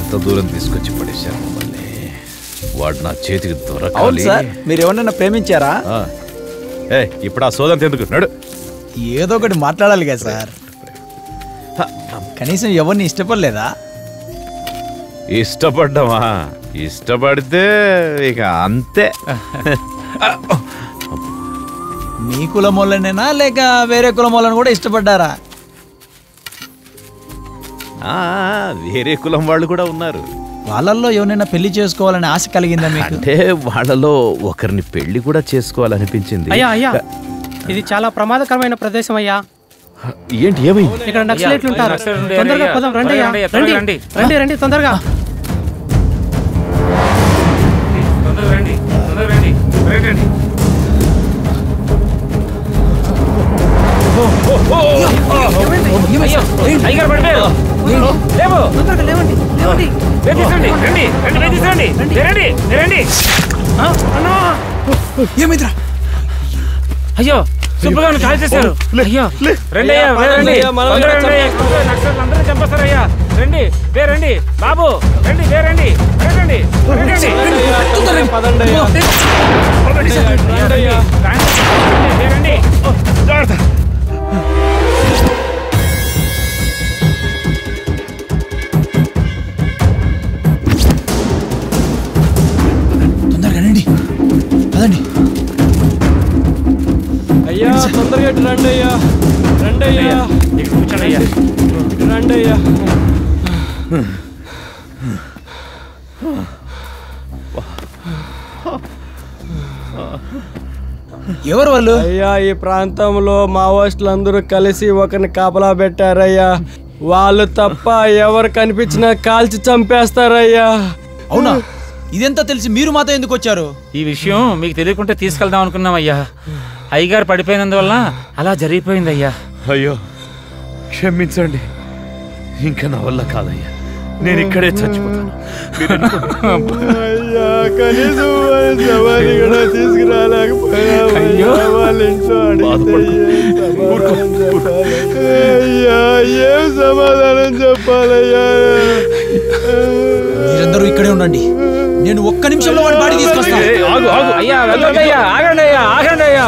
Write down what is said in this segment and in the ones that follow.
ఎంత దూరం తీసుకొచ్చి పడేశారు మమ్మల్ని వాడు నా చేతికి అవును దొరకాలి సార్ మీరు ఎవరన్నా ప్రేమించారా ఆ. ఏ ఇప్పుడు ఆ సోదంత ఎందుకు నడు ఏదో ఒకటి మాట్లాడాలి కదా సార్ కనీసం ఎవరిని ఇష్టపడలేదా ఇష్టపడ్డామా ఇష్టపడితే ఇక అంతే మీ కులం వాళ్ళనేనా లేక వేరే కులం వాళ్ళని కూడా ఇష్టపడ్డారా ఆ, వేరే కులం వాళ్ళు కూడా ఉన్నారు వాళ్ళల్లో ఎవరైనా పెళ్లి చేసుకోవాలని ఆశ కలిగిందా మీకు అంటే వాళ్ళలో ఒకరిని పెళ్లి కూడా చేసుకోవాలనిపించింది అయ్యా అయ్యా ఇది చాలా ప్రమాదకరమైన ప్రదేశం అయ్యా ఏంటి ఏమైంది ఇక్కడ నక్సలైట్లు ఉంటారు నక్సలైట్లు ఉండే తొందరగా ఏరియా. పదం రండి అయ్యా త్వరగా రండి రండి, రండి రండి తొందరగా తొందరగా రండి తొందరగా రండి త్వరగా రండి అయ్యో అయ్యగారు పడిపోయారు లేవు తొందరగా లేవండి లేవండి వేధించండి రండి రండి వేధించండి రండి రండి ఆ, అన్నా ఏమైందిరా అయ్యో సుబ్బగారిని కాల్ చేశారు అయ్యో రండి అయ్యా వే రండి తొందరగా రండి అయ్యా. నక్సలు అందరూ చంపేస్తారు అయ్యా రండి వే రండి బాబు రండి వే రండి వే రండి వే రండి అయ్యా, రండి. వే రండి తొందరగా రండి పదండి అయ్యా తొందరగా ఇటు రండి అయ్యా రండి అయ్యా ఇక్కడ కూర్చోండి అయ్యా ఇటు రండి అయ్యా ఎవరు వాళ్ళు అయ్యా ఈ ప్రాంతంలో మావోయిస్టులు అందరూ కలిసి ఒకరిని కాపలా పెట్టారయ్యా వాళ్ళు తప్ప ఎవరు కనిపించినా కాల్చి చంపేస్తారయ్యా అవునా ఇదెంత తెలిసి మీరు మాతో ఎందుకు వచ్చారు ఈ విషయం మీకు తెలియకుంటే తీసుకెళ్దాం అనుకున్నాం అయ్యా అయ్యగారు పడిపోయినందువల్ల అలా జరిగిపోయింది అయ్యా అయ్యో క్షమించండి ఇంకా నా వల్ల కాదయ్యా నేను ఇక్కడే చచ్చిపోతాను మీరు వెళ్ళిపోండి. అయ్యా కనీసం వాళ్ళ శవాన్ని కూడా తీసుకురాలేకపోయావయ్యా వాళ్ళ ఇంట్లో అడిగితే ఏం సమాధానం చెప్పాలి? అయ్యా ఏం సమాధానం చెప్పాలయ్యా మీరందరూ ఇక్కడే ఉండండి నేను ఒక్క నిమిషంలో వాడి బాడీ తీసుకొస్తాను ఏయ్, ఆగు ఆగు అయ్యా వెళ్ళండి అయ్యా ఆగండి అయ్యా ఆగండి అయ్యా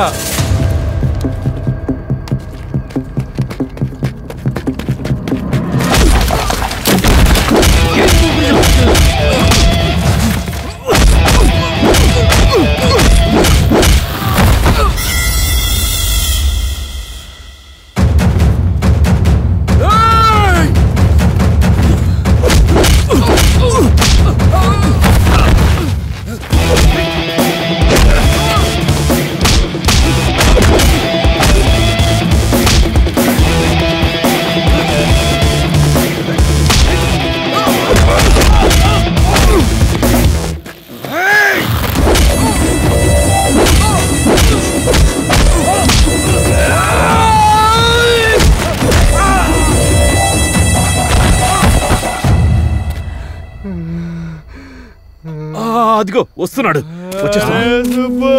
ఆ, అదిగో వస్తున్నాడు వచ్చేస్తున్నాడు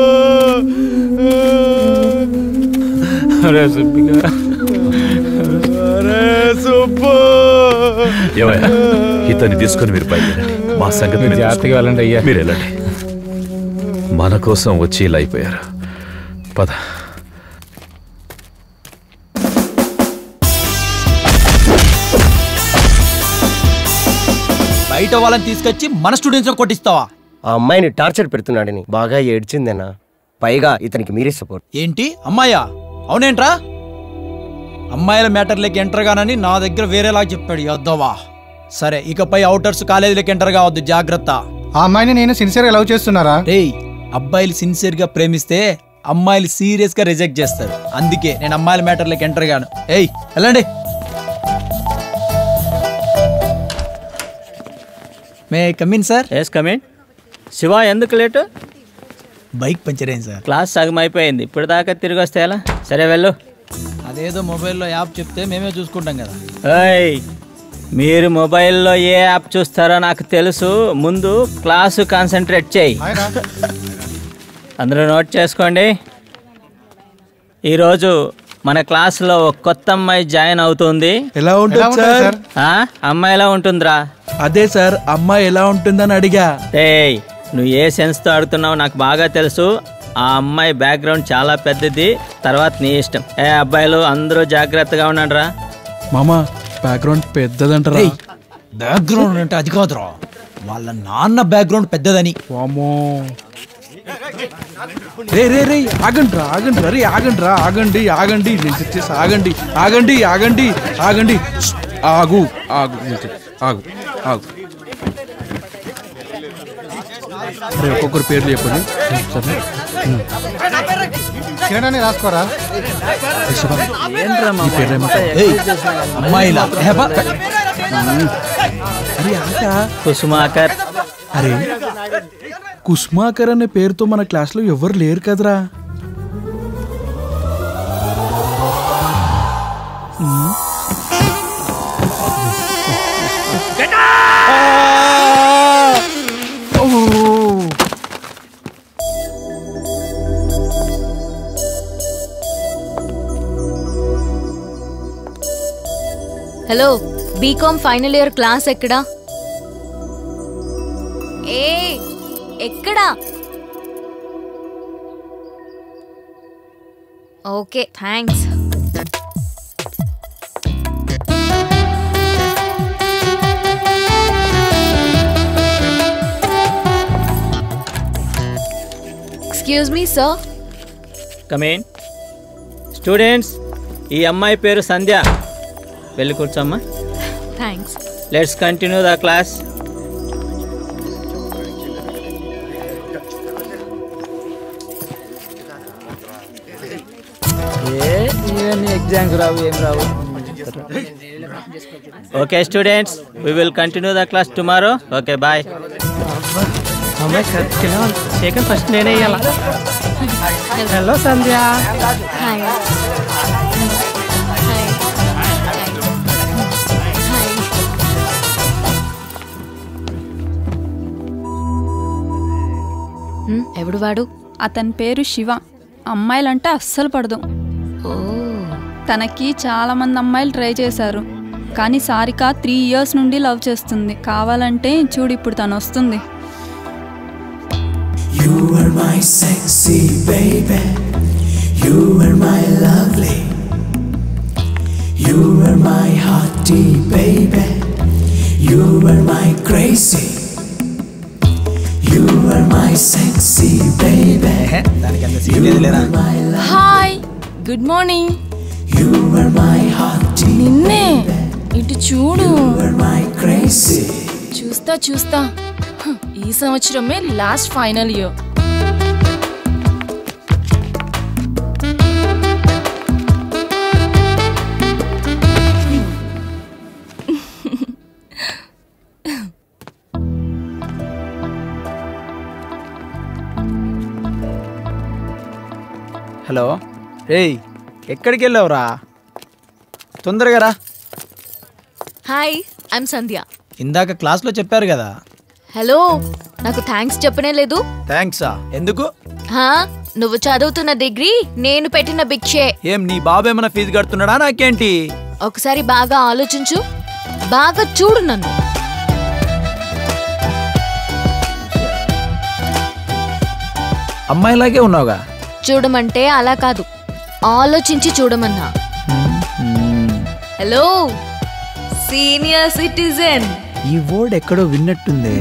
అరే సుబ్బిగా ఏమయ్యా ఇతన్ని తీసుకొని మీరు బయలుదేరండి మా సంగతి మీరు మేము జాగ్రత్తగా వెళ్ళండి అయ్యా చూసుకుంటాం. మీరు వెళ్ళండి మన కోసం వచ్చి ఇలా అయిపోయారు పద బయట వాళ్ళని తీసుకొచ్చి మన స్టూడెంట్స్ కొట్టిస్తావా ఆ అమ్మాయిని టార్చర్ పెడుతున్నాడని బాగా ఏడ్చిందేనా పైగా ఇతనికి మీరే సపోర్ట్ ఏంటి అమ్మాయా అవునేంట్రా అమ్మాయిల మ్యాటర్లోకి ఎంటర్ గానని నా దగ్గర వేరేలా చెప్పాడు యొద్దవా సరే ఇకపై అవుటర్స్ కాలేజీలోకి ఎంటర్ కావద్దు జాగ్రత్త ఆ అమ్మాయిని నేను సిన్సియర్గా లవ్ చేస్తున్నారా రేయ్ అబ్బాయిలు సిన్సియర్ గా ప్రేమిస్తే అమ్మాయిలు సీరియస్ గా రిజెక్ట్ చేస్తారు అందుకే నేను అమ్మాయిల మ్యాటర్లోకి ఎంటర్ గాను ఏయ్ వెళ్ళండి may come in sir yes come in Shiva ఎందుకు లేటు బైక్ పంచర్ అయింది సార్ క్లాస్ సగం అయిపోయింది ఇప్పుడు దాకా తిరిగి వస్తే ఎలా సరే వెళ్ళు అదేదో మొబైల్లో యాప్ చెప్తే మేమే చూసుకుంటాం కదా ఏయ్ మీరు మొబైల్లో ఏ యాప్ చూస్తారో నాకు తెలుసు ముందు క్లాసు కాన్సన్ట్రేట్ చేయి అందరూ నోట్ చేసుకోండి ఈరోజు మన క్లాస్లో ఒక కొత్త అమ్మాయి జాయిన్ అవుతుంది ఎలా ఉంటుంది సార్ ఆ అమ్మాయి ఎలా ఉంటుందిరా అదే సార్ అమ్మాయి ఎలా ఉంటుందని అడిగా ఏయ్ నువ్వు ఏ సెన్స్తో ఆడుతున్నావు నాకు బాగా తెలుసు ఆ అమ్మాయి బ్యాక్గ్రౌండ్ చాలా పెద్దది తర్వాత నీ ఇష్టం ఏ అబ్బాయిలు అందరూ జాగ్రత్తగా ఉండండి రా మామ బ్యాక్గ్రౌండ్ పెద్దదంటారా బ్యాక్గ్రౌండ్ అంటే అది కాదురా వాళ్ళ నాన్న బ్యాక్గ్రౌండ్ పెద్దదని వామో రే రే రే ఆగండి రా ఆగండి రా రే ఆగండి రా ఆగండి ఆగండి నేను చెప్పేసి ఆగండి ఆగండి ఆగండి ఆగండి ష్, ఆగు ఆగు నేను చెప్- ఆగు ఆగు రే ఒక్కొక్కరు పేర్లు చెప్పండి సరే కిరణ్ అని రాసుకోరా ఈ పేర్లు ఏమంటారు? ఏయ్, అమ్మాయిలా ఏ బా- అరే ఆక కుసుమాకర్ అరే కుస్మాకర్ అనే పేరుతో మన క్లాస్లో ఎవరు లేరు కదరా hello BCom final year class ఎక్కడా ఏ ఎక్కడా okay thanks excuse me sir come in students ఈ అమ్మాయి పేరు సంధ్య వెళ్ళి కూర్చోమ్మా thanks let's continue the class exams రావు ఏం రావు okay students we will continue the class tomorrow okay bye అమ్మాయి సెకండ్ ఫస్ట్ నేనే ఇయ్యాల hello Sandhya hi hi hi hmm, ఎవడు వాడు అతని పేరు శివ అమ్మాయిలంటే అస్సలు పడదు ఓ తనకి చాలా మంది అమ్మాయిలు ట్రై చేశారు కానీ సారిక త్రీ ఇయర్స్ నుండి లవ్ చేస్తుంది కావాలంటే చూడు ఇప్పుడు తను వస్తుంది You are my sexy baby. You are my lovely. You are my hearty baby. You are my crazy. You are my sexy baby. దానికి అంత సీన్ లేదు లేరా hi good morning You are my hearty. నిన్నే ఇటు చూడు You are my crazy. చూస్తా చూస్తా హ, ఈ సంవత్సరమే లాస్ట్ ఫైనల్ ఇయర్ హలో ఏయ్ ఎక్కడికి వెళ్ళావురా తొందరగా రా హాయ్ ఐమ్ సంధ్య ఇందాక క్లాస్లో చెప్పారు కదా హలో నాకు థ్యాంక్స్ చెప్పనే లేదు థ్యాంక్సా ఎందుకు హా నువ్వు చదువుతున్న డిగ్రీ నేను పెట్టిన భిక్షే ఏం నీ బాబు ఏమైనా ఫీజు కడుతున్నాడా నాకేంటి ఒకసారి బాగా ఆలోచించు బాగా చూడు నన్ను అమ్మాయిలాగే ఉన్నావుగా చూడమంటే అలా కాదు ఆలోచించి చూడమన్నా హలో సీనియర్ సిటిజన్ ఈ వర్డ్ ఎక్కడో విన్నట్టుంది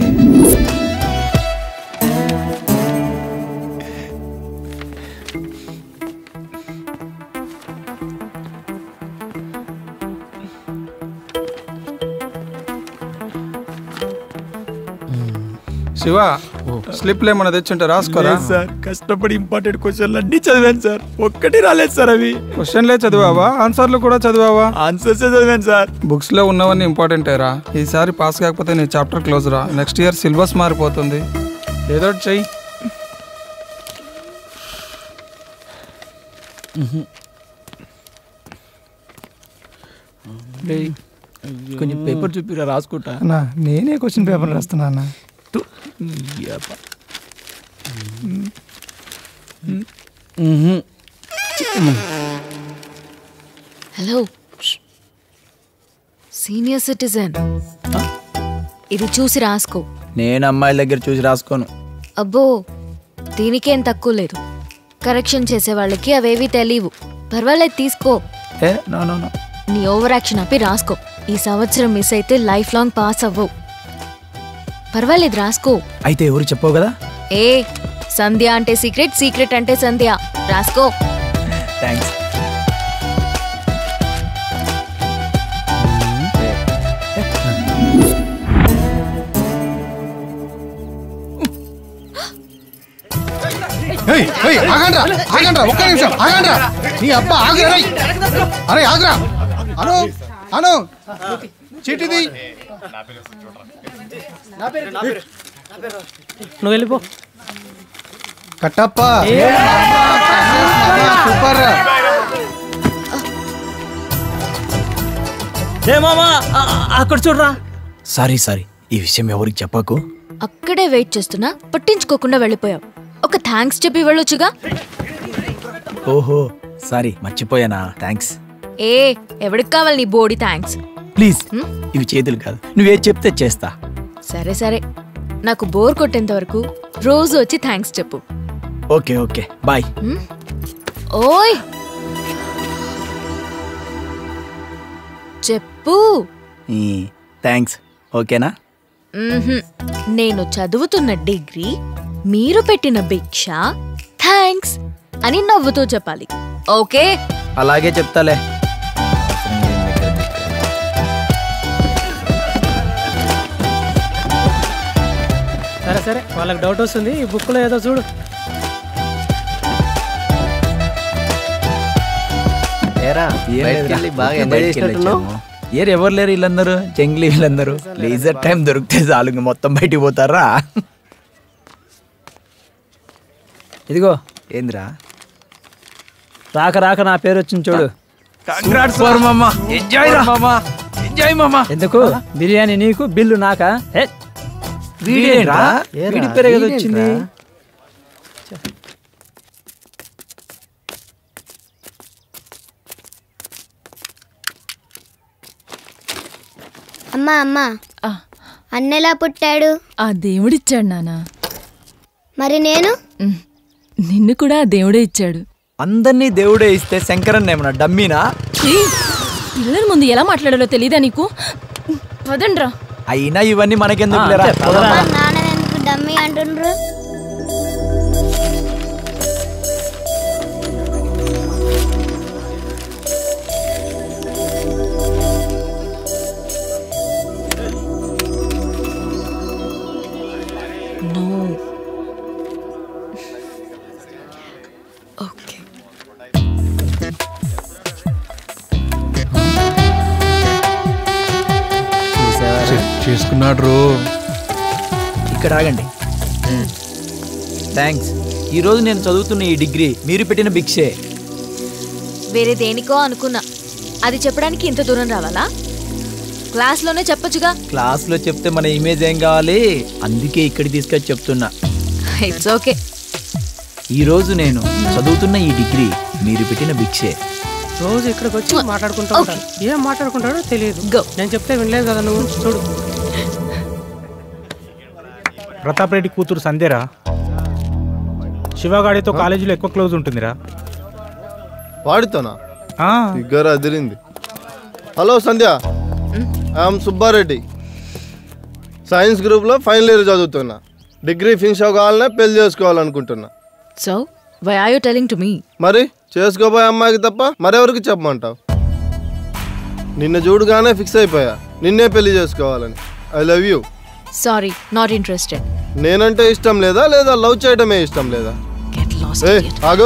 శివ స్లిప్లు ఏమైనా తెచ్చుంటే రాసుకోరా సార్ కష్టపడి ఇంపార్టెంట్ క్వశ్చన్లు అన్ని చదివాను సార్ ఒక్కటి రాలేదు సార్ అవి క్వశ్చన్లే చదివావా ఆన్సర్లు కూడా చదివావా ఆన్సర్స్ చదివాను సార్ బుక్స్ లో ఉన్నవన్నీ ఇంపార్టెంటేరా ఈసారి పాస్ కాకపోతే నీ చాప్టర్ క్లోజ్ రా నెక్స్ట్ ఇయర్ సిలబస్ మారిపోతుంది ఏదో ఒకటి చెయ్యి కొంచెం పేపర్ చూపిరా రాసుకుంటా అన్నా నేనే క్వశ్చన్ పేపర్ రాస్తున్నా అన్న సీనియర్ సిటిజన్ ఇది చూసి రాసుకో నేను అమ్మాయిల దగ్గర చూసి రాసుకోను అబ్బో దీనికేం తక్కువ లేదు కరెక్షన్ చేసే వాళ్ళకి అవేవి తెలియవు పర్వాలేదు తీసుకో ఏ నో నో నో నీ ఓవర్ యాక్షన్ ఆపి రాసుకో ఈ సంవత్సరం మిస్ అయితే లైఫ్ లాంగ్ పాస్ అవ్వవు పర్వాలేదు రాసుకో అయితే ఎవరు చెప్పవు కదా ఏ సంధ్య అంటే సీక్రెట్ సీక్రెట్ అంటే సంధ్య రాసుకో థ్యాంక్స్ ఏయ్, ఏయ్, ఆగండ్రా ఆగండ్రా ఒక్క నిమిషం ఆగండ్రా నీ అబ్బా ఆగురా రేయ్. అరే ఆగురా అను అను చీటిది నువ్వు వెళ్ళిపో కట్టప్ప సూపర్ రా ఏ మామా అక్కడ చూడరా సారీ సారీ ఈ విషయం ఎవరికి చెప్పకు అక్కడే వెయిట్ చేస్తున్నా పట్టించుకోకుండా వెళ్ళిపోయావు ఒక థ్యాంక్స్ చెప్పి వెళ్ళొచ్చుగా ఓహో సారీ మర్చిపోయానా థ్యాంక్స్ ఏ ఎవరికి కావాలి నీ బోడీ థ్యాంక్స్ ప్లీజ్ ఇవి చేతులు కాదు నువ్వేది చెప్తే చేస్తా సరే సరే నాకు బోర్ కొట్టేంత వరకు రోజు వచ్చి థ్యాంక్స్ చెప్పు ఓకే ఓకే బాయ్ హ్మ్? ఓయ్ చెప్పు థ్యాంక్స్ ఓకేనా మ్మ్హ్మ్. నేను చదువుతున్న డిగ్రీ మీరు పెట్టిన భిక్ష థ్యాంక్స్ అని నవ్వుతూ చెప్పాలి ఓకే అలాగే చెప్తాలే సరే సరే వాళ్ళకి డౌట్ వస్తుంది ఈ బుక్లో ఏదో చూడు ఏరా బయటికి వెళ్ళి బాగా ఎంజాయ్ చేసినట్టున్నావు ఏరు ఎవరు లేరు వీళ్ళందరూ జంగ్లీ వీళ్ళందరూ లేజర్ టైం దొరికితే చాలు ఇంక మొత్తం బయటికి పోతారా ఇదిగో ఏందిరా రాక రాక నా పేరు వచ్చింది చూడు సూపర్ మామా ఎంజాయ్ రా మామా ఎంజాయ్ మామా ఎందుకు బిర్యానీ నీకు బిల్లు నాకా ఏ, వీడేంట్రా ఏరా, వీడి పేరే కదా వచ్చింది అమ్మా అమ్మా అన్నెలా పుట్టాడు ఆ దేవుడిచ్చాడు నానా మరి నేను నిన్ను కూడా ఆ దేవుడే ఇచ్చాడు అందరినీ దేవుడే ఇస్తే శంకరన్ ఏమన్నా డమ్మీనా ఏయ్, పిల్లల ముందు ఎలా మాట్లాడాలో తెలీదా నీకు వదండ్రా అయినా ఇవన్నీ మనకెందుకు లేరా మా నాన్న ఎందుకు డమ్మీ అంటుండ్రు నో చేసుకున్నాడు రో ఇక్కడ ఆగండి థ్యాంక్స్ ఈరోజు నేను చదువుతున్న ఈ డిగ్రీ మీరు పెట్టిన భిక్షే వేరే దేనికో అనుకున్నా అది చెప్పడానికి ఇంత దూరం రావాలా క్లాస్లోనే చెప్పొచ్చుగా క్లాస్లో చెప్తే మన ఇమేజ్ ఏం కావాలి అందుకే ఇక్కడికి తీసుకొచ్చి చెప్తున్నా ఇట్స్ ఓకే ఈ రోజు నేను చదువుతున్న ఈ డిగ్రీ మీరు పెట్టిన భిక్షే రోజు ఇక్కడికి వచ్చి మాట్లాడుకుంటూ ఉంటాను ఏం మాట్లాడుకుంటాడో తెలియదు నేను చెప్తే వినలేదు కదా నువ్వు చూడు ప్రతాప్ రెడ్డి కూతురు సంధ్యరా శివగాడితో కాలేజీలో ఎక్కువ క్లోజ్ ఉంటుందిరా వాడితోనా ఆ. దగ్గర అదిరింది hello Sandhya I'm Subbareddy science గ్రూప్లో ఫైనల్ ఇయర్ చదువుతున్నా డిగ్రీ ఫినిష్ అవ్వాలనే పెళ్లి చేసుకోవాలనుకుంటున్నా so why are you telling to me మరి చేసుకోబోయే అమ్మాయికి తప్ప మరెవరికి చెప్పమంటావు నిన్న చూడగానే ఫిక్స్ అయిపోయా నిన్నే పెళ్లి చేసుకోవాలని I love you sorry not interested నేనంటే ఇష్టం లేదా లేదా లవ్ చేయడమే ఇష్టం లేదా ఏ ఆగు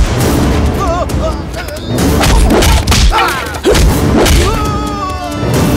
Ah!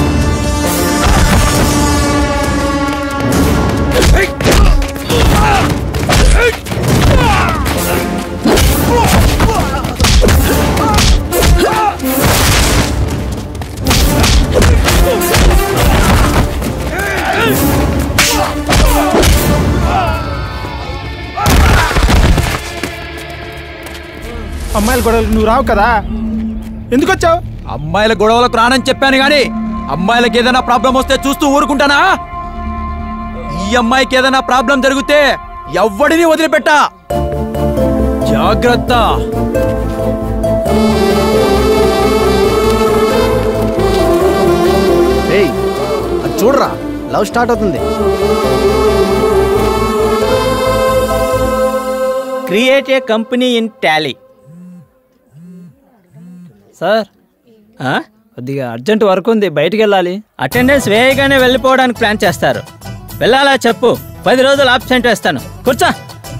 అమ్మాయిల గొడవలు నువ్వు రావు కదా ఎందుకు వచ్చావు అమ్మాయిల గొడవలకు రానని చెప్పాను గాని అమ్మాయిలకి ఏదైనా ప్రాబ్లం వస్తే చూస్తూ ఊరుకుంటానా ఈ అమ్మాయికి ఏదైనా ప్రాబ్లం జరిగితే ఎవ్వడిని వదిలిపెట్టా జాగ్రత్త ఏయ్ అది చూడరా లవ్ స్టార్ట్ అవుతుంది create a company in Tally sir కొద్దిగా అర్జెంట్ వర్క్ ఉంది బయటికి వెళ్ళాలి అటెండెన్స్ వేయగానే వెళ్ళిపోవడానికి ప్లాన్ చేస్తారు వెళ్ళాలా చెప్పు పది రోజులు ఆబ్సెంట్ వేస్తాను కూర్చో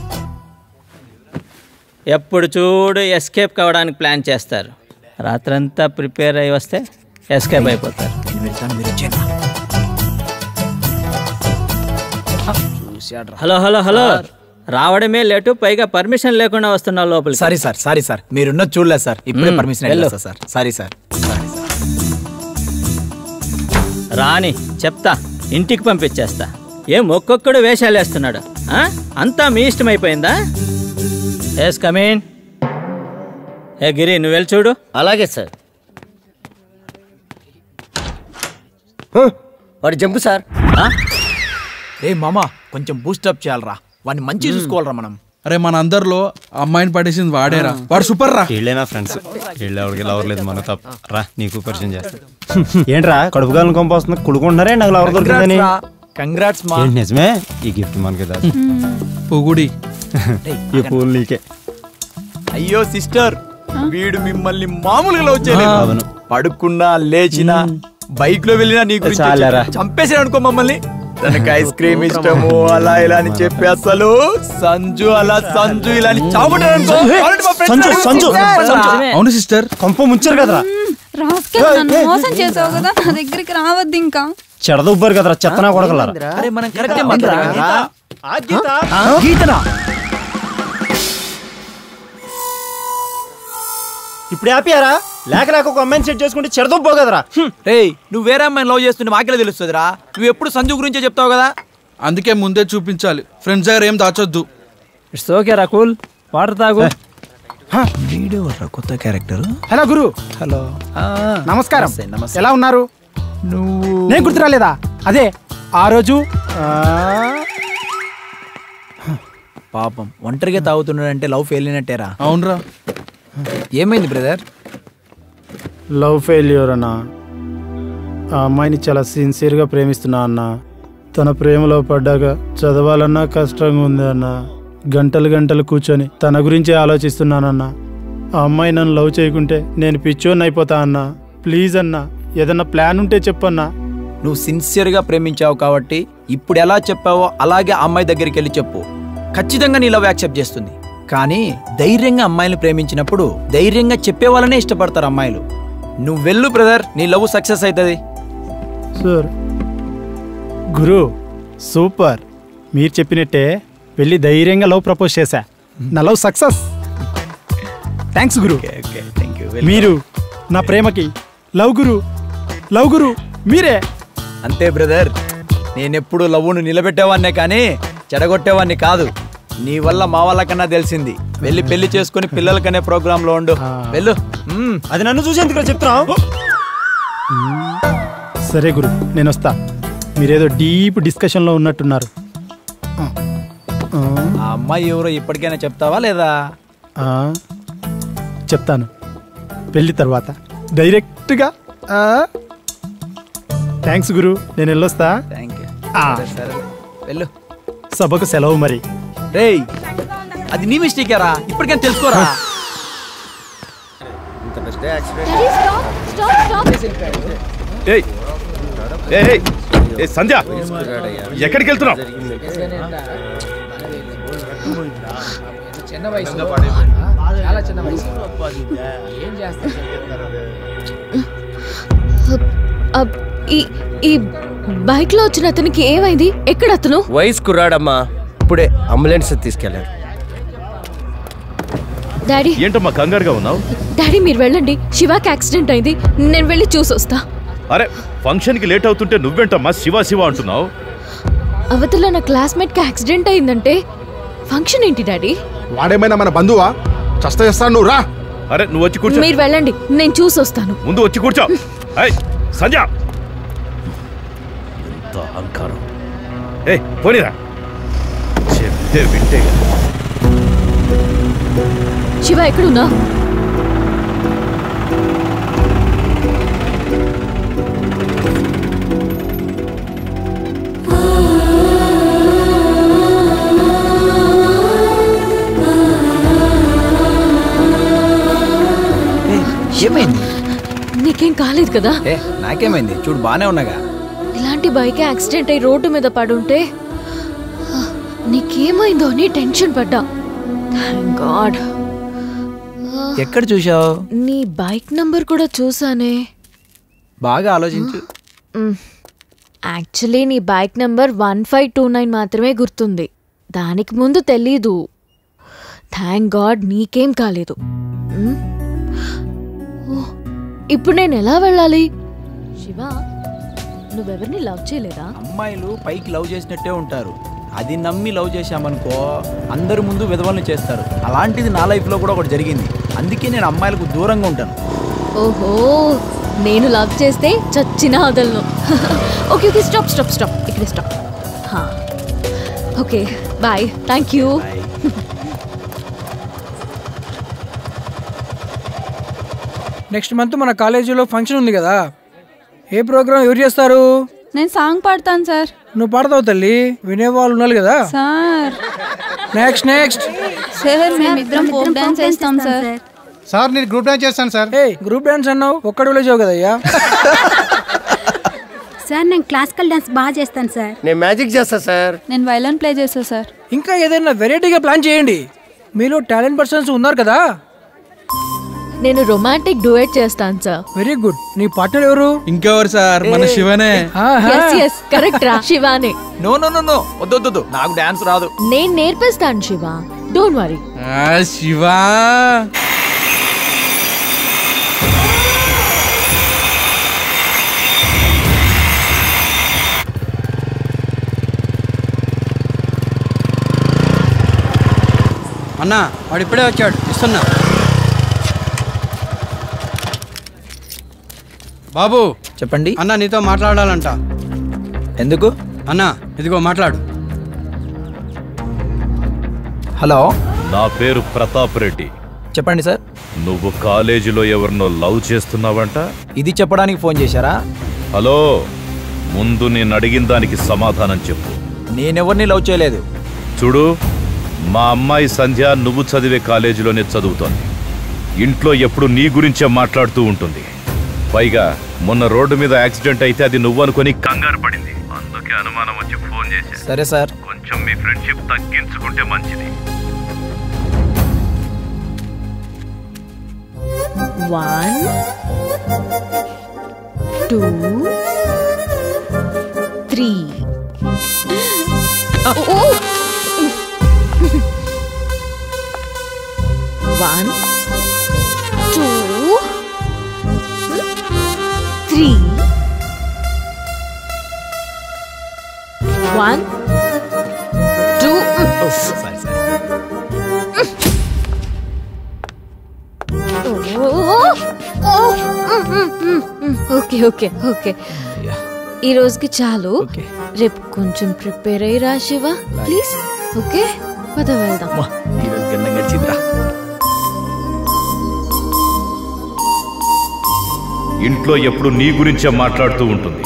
ఎప్పుడు చూడు ఎస్కేప్ కావడానికి ప్లాన్ చేస్తారు రాత్రంతా ప్రిపేర్ అయి వస్తే ఎస్కేప్ అయిపోతారు హలో హలో హలో రావడమే లేటు పైగా పర్మిషన్ లేకుండా వస్తున్నావు లోపలికి సారీ సార్ సారీ సార్ మీరున్నది చూడలేదు సార్ ఇప్పుడే మ్మ్, పర్మిషన్ వెళ్ళు. సార్ సారీ సార్ రాని చెప్తా ఇంటికి పంపించేస్తా ఏం ఒక్కొక్కడు వేషాలు వేస్తున్నాడు ఆ? అంతా మీ ఇష్టమైపోయిందా ఎస్ కమీన్ ఏ గిరి నువ్వు వెళ్ళి చూడు అలాగే సార్ వాడు జంపు సార్ రే మామా కొంచెం బూస్టప్ చేయాలరా వాడిని మంచి చూసుకోవాలరా మనం అరే మన అందరిలో అమ్మాయిని పడేసింది వాడేరా వాడు సూపర్ రా వీళ్ళేనా ఫ్రెండ్స్ వీళ్ళు ఎవరికి లవర్ లేదు మన తప్ప రా నీకు పరిచయం చేస్తా ఏంట్రా కడుపు కాలం కొంపొస్తుంది కుడుకుంటారే నాకు లవర్ దొరికిందని కంగ్రాట్స్ మా ఏంటి నిజమే ఈ గిఫ్ట్ మనకి దా పొగుడి ఈ పూలు నీకే అయ్యో సిస్టర్ వీడు మిమ్మల్ని మామూలుగా లవ్ చేయలేదు అవును. పడుకున్నా లేచినా బైక్ లో వెళ్ళినా నీ గురించి చాలేరా. చంపేసాడు అనుకో మమ్మల్ని తనకి ఐస్ క్రీమ్ ఇష్టము అలా ఇలా అని చెప్పి అసలు సంజు అలా సంజు ఇలా అని చావటాడు అనుకో. కావాలంటే మా friends సంజు, ని సంజు, అడుగు. సంజు. అవును సిస్టర్ కొంప ముంచారు కదరా రాస్కెల్ నన్ను మోసం చేసావు కదా నా దగ్గరికి రావద్దు ఇంకా చెడదొబ్బారు కదరా చెత్తనా కొడగలరా అరే మనం కరెక్టే మాట్లాడాం కదా. గీతనా ఇప్పుడు ఆపియారా లేక లేక ఒక అమ్మాయిని సెట్ చేసుకుంటే చెడదొబ్బో కదరా రేయ్ నువ్వు వేరే అమ్మాయిని లవ్ చేస్తుంటే మాకెలా తెలుస్తుందిరా నువ్వు ఎప్పుడు సంజు గురించే చెప్తావు కదా అందుకే ముందే చూపించాలి ఫ్రెండ్స్ దగ్గర ఏం దాచొద్దు ఇట్స్ ఓకే రా కూల్ వాటర్ తాగు కొత్త క్యారెక్టర్ హలో గురు హలో నమస్కారం నమస్తే, నమస్తే. ఎలా ఉన్నారు నువ్వు నేను గుర్తు రాలేదా అదే ఆ రోజు ఆ, పాపం ఒంటరిగా తాగుతున్నాడంటే లవ్ ఫెయిల్ అయినట్టేరా అవునరా ఏమైంది బ్రదర్ లవ్ ఫెయిల్యూర్ అన్న ఆ అమ్మాయిని చాలా సిన్సియర్గా ప్రేమిస్తున్నా అన్న తన ప్రేమలో పడ్డాక చదవాలన్నా కష్టంగా ఉంది అన్న గంటలు గంటలు కూర్చొని తన గురించే ఆలోచిస్తున్నానన్న ఆ అమ్మాయి నన్ను లవ్ చేయకుంటే నేను పిచ్చోని అయిపోతా అన్న ప్లీజ్ అన్న ఏదన్నా ప్లాన్ ఉంటే చెప్పన్నా నువ్వు సిన్సియర్గా ప్రేమించావు కాబట్టి ఇప్పుడు ఎలా చెప్పావో అలాగే ఆ అమ్మాయి దగ్గరికి వెళ్ళి చెప్పు ఖచ్చితంగా నీ లవ్ యాక్సెప్ట్ చేస్తుంది కానీ ధైర్యంగా అమ్మాయిని ప్రేమించినప్పుడు ధైర్యంగా చెప్పే వాళ్ళనే ఇష్టపడతారు అమ్మాయిలు నువ్వు వెళ్ళు బ్రదర్ నీ లవ్ సక్సెస్ అవుతుంది సార్ గురు సూపర్ మీరు చెప్పినట్టే వెళ్ళి ధైర్యంగా లవ్ ప్రపోజ్ చేశా నా లవ్ సక్సెస్ థ్యాంక్స్ గురు మీరు నా ప్రేమకి లవ్ గురు లవ్ గురు మీరే అంతే బ్రదర్ నేనెప్పుడు లవ్వును నిలబెట్టేవాన్నే కానీ చెడగొట్టేవాన్ని కాదు నీ వల్ల మా వాళ్ళకన్నా తెలిసింది వెళ్ళి పెళ్లి చేసుకుని పిల్లలకనే ప్రోగ్రామ్ లో ఉండు వెళ్ళు మ్మ్. అది నన్ను చూసి ఎందుకు చెప్తున్నావు సరే గురు నేను వస్తా మీరేదో డీప్ డిస్కషన్లో ఉన్నట్టున్నారు ఆ, ఆ, ఆ అమ్మాయి ఎవరో ఇప్పటికైనా చెప్తావా లేదా ఆ, చెప్తాను పెళ్ళి తర్వాత డైరెక్ట్గా థ్యాంక్స్ గురు నేను వెళ్ళొస్తా థ్యాంక్ యూ ఆ. సరే వెళ్ళు సభకు సెలవు మరి రేయ్ అది నీ మిస్టేకేరా ఇప్పటికైనా తెలుసుకోరా ఏయ్ ఏయ్, ఏయ్, ఏయ్, సంధ్య ఎక్కడికి వెళ్తున్నావు చిన్న వయసులో చాలా చిన్న వయసు ఏం చేస్తారు అబ్, ఈ ఈ బైక్ లో వచ్చిన అతనికి ఏమైంది ఎక్కడ అతను వయసు కుర్రాడమ్మా ఇప్పుడే అంబులెన్స్ తీసుకెళ్ళారు డాడీ ఏంటమ్మా కంగారుగా ఉన్నావు డాడీ మీరు వెళ్ళండి శివాకి యాక్సిడెంట్ అయింది నేను వెళ్ళి చూసి వస్తా అరే ఫంక్షన్కి లేట్ అవుతుంటే నువ్వేంటమ్మా శివ శివ అంటున్నావు అవతల నా క్లాస్మేట్ కి యాక్సిడెంట్ అయిందంటే ఫంక్షన్ ఏంటి డాడీ వాడేమైనా మన బంధువా చస్త చేస్తాను నువ్వు రా అరే నువ్వు వచ్చి కూర్చో మీరు వెళ్ళండి నేను చూసి వస్తాను ముందు వచ్చి కూర్చో ఏయ్ సంజ ఎంత అహంకారం ఏ పోనీరా చెప్తే వింటే కదా. శివ ఎక్కడున్నా ఏమైంది నీకేం కాలేదు కదా ఏ నాకేమైంది చూడు బానే ఉన్నాగా ఇలాంటి బైక్ యాక్సిడెంట్ అయి రోడ్డు మీద పడుంటే ఆ, నీకేమైందో అని టెన్షన్ పడ్డా థ్యాంక్ గాడ్ ఎక్కడ చూసావు నీ బైక్ నంబర్ కూడా చూసానే బాగా ఆలోచించు యాక్చువల్లీ నీ bike number one five two nine మాత్రమే గుర్తుంది దానికి ముందు తెలీదు థ్యాంక్ గాడ్ నీకేం కాలేదు మ్? ఓ, ఇప్పుడు నేను ఎలా వెళ్ళాలి శివ నువ్వెవరిని లవ్ చేయలేదా అమ్మాయిలు పైకి లవ్ చేసినట్టే ఉంటారు అది నమ్మి లవ్ చేశామనుకో అందరి ముందు విధవలను చేస్తారు అలాంటిది నా లైఫ్లో కూడా ఒకటి జరిగింది అందుకే నేను అమ్మాయిలకు దూరంగా ఉంటాను ఓహో నేను లవ్ చేస్తే చచ్చినా వదలను okay okay stop stop stop ఇక్కడ స్టాప్ హా. Okay bye thank you next month మన కాలేజీలో ఫంక్షన్ ఉంది కదా ఏ ప్రోగ్రామ్ ఎవరు చేస్తారు నేను సాంగ్ పాడతాను సార్ నువ్వు పాడతావు తల్లి వినేవాళ్ళు ఉన్నారు కదా సార్ నెక్స్ట్ నెక్స్ట్ సార్ మేమిద్దరం ఫోక్ డాన్స్ వేస్తాం సార్ సార్ నేను గ్రూప్ డాన్స్ చేస్తాను సార్ ఏ గ్రూప్ డాన్స్ అన్నావు ఒక్కడు విలేజావు కదయ్యా సార్ నేను క్లాసికల్ డాన్స్ బాగా చేస్తాను సార్ నేను మ్యాజిక్ చేస్తా సార్ నేను వైలన్ ప్లే చేస్తా సార్ ఇంకా ఏదైనా వెరైటీగా ప్లాన్ చేయండి మీలో టాలెంట్ పర్సన్స్ ఉన్నారు కదా నేను రొమాంటిక్ డూయట్ చేస్తాను సార్ వెరీ గుడ్ నీ పార్ట్నర్ ఎవరు ఇంకెవరు సార్ మన ఏ. శివనే ఎస్ ఎస్ కరెక్ట్ రా శివానే నో నో నో నో వద్దు వద్దు, వద్దు నాకు డాన్స్ రాదు నేను నేర్పిస్తాను శివ డోంట్ వరీ ఆ, శివా అన్నా వాడు ఇప్పుడే వచ్చాడు ఇస్తున్నా బాబు చెప్పండి అన్న నీతో మాట్లాడాలంట ఎందుకు అన్నా ఇదిగో మాట్లాడు హలో నా పేరు ప్రతాప్ రెడ్డి చెప్పండి సార్ నువ్వు కాలేజీలో ఎవరినో లవ్ చేస్తున్నావంట ఇది చెప్పడానికి ఫోన్ చేశారా హలో ముందు నేను అడిగిన దానికి సమాధానం చెప్పు నేనెవరిని లవ్ చేయలేదు చూడు మా అమ్మాయి సంధ్య నువ్వు చదివే కాలేజీలోనే చదువుతోంది ఇంట్లో ఎప్పుడు నీ గురించే మాట్లాడుతూ ఉంటుంది పైగా మొన్న రోడ్డు మీద యాక్సిడెంట్ అయితే అది నువ్వు అనుకొని కంగారు పడింది అందుకే అనుమానం వచ్చి ఫోన్ చేశా సరే సార్ కొంచెం మీ ఫ్రెండ్షిప్ తగ్గించుకుంటే మంచిది one two three one two three one two okay okay okay ఈ రోజుకి చాలు రేపు కొంచెం ప్రిపేర్ అయ్యి రా శివ ప్లీజ్ ఓకే పద వెళ్దాం ఈరోజు గండం గడిచిందిరా ఇంట్లో ఎప్పుడు నీ గురించే మాట్లాడుతూ ఉంటుంది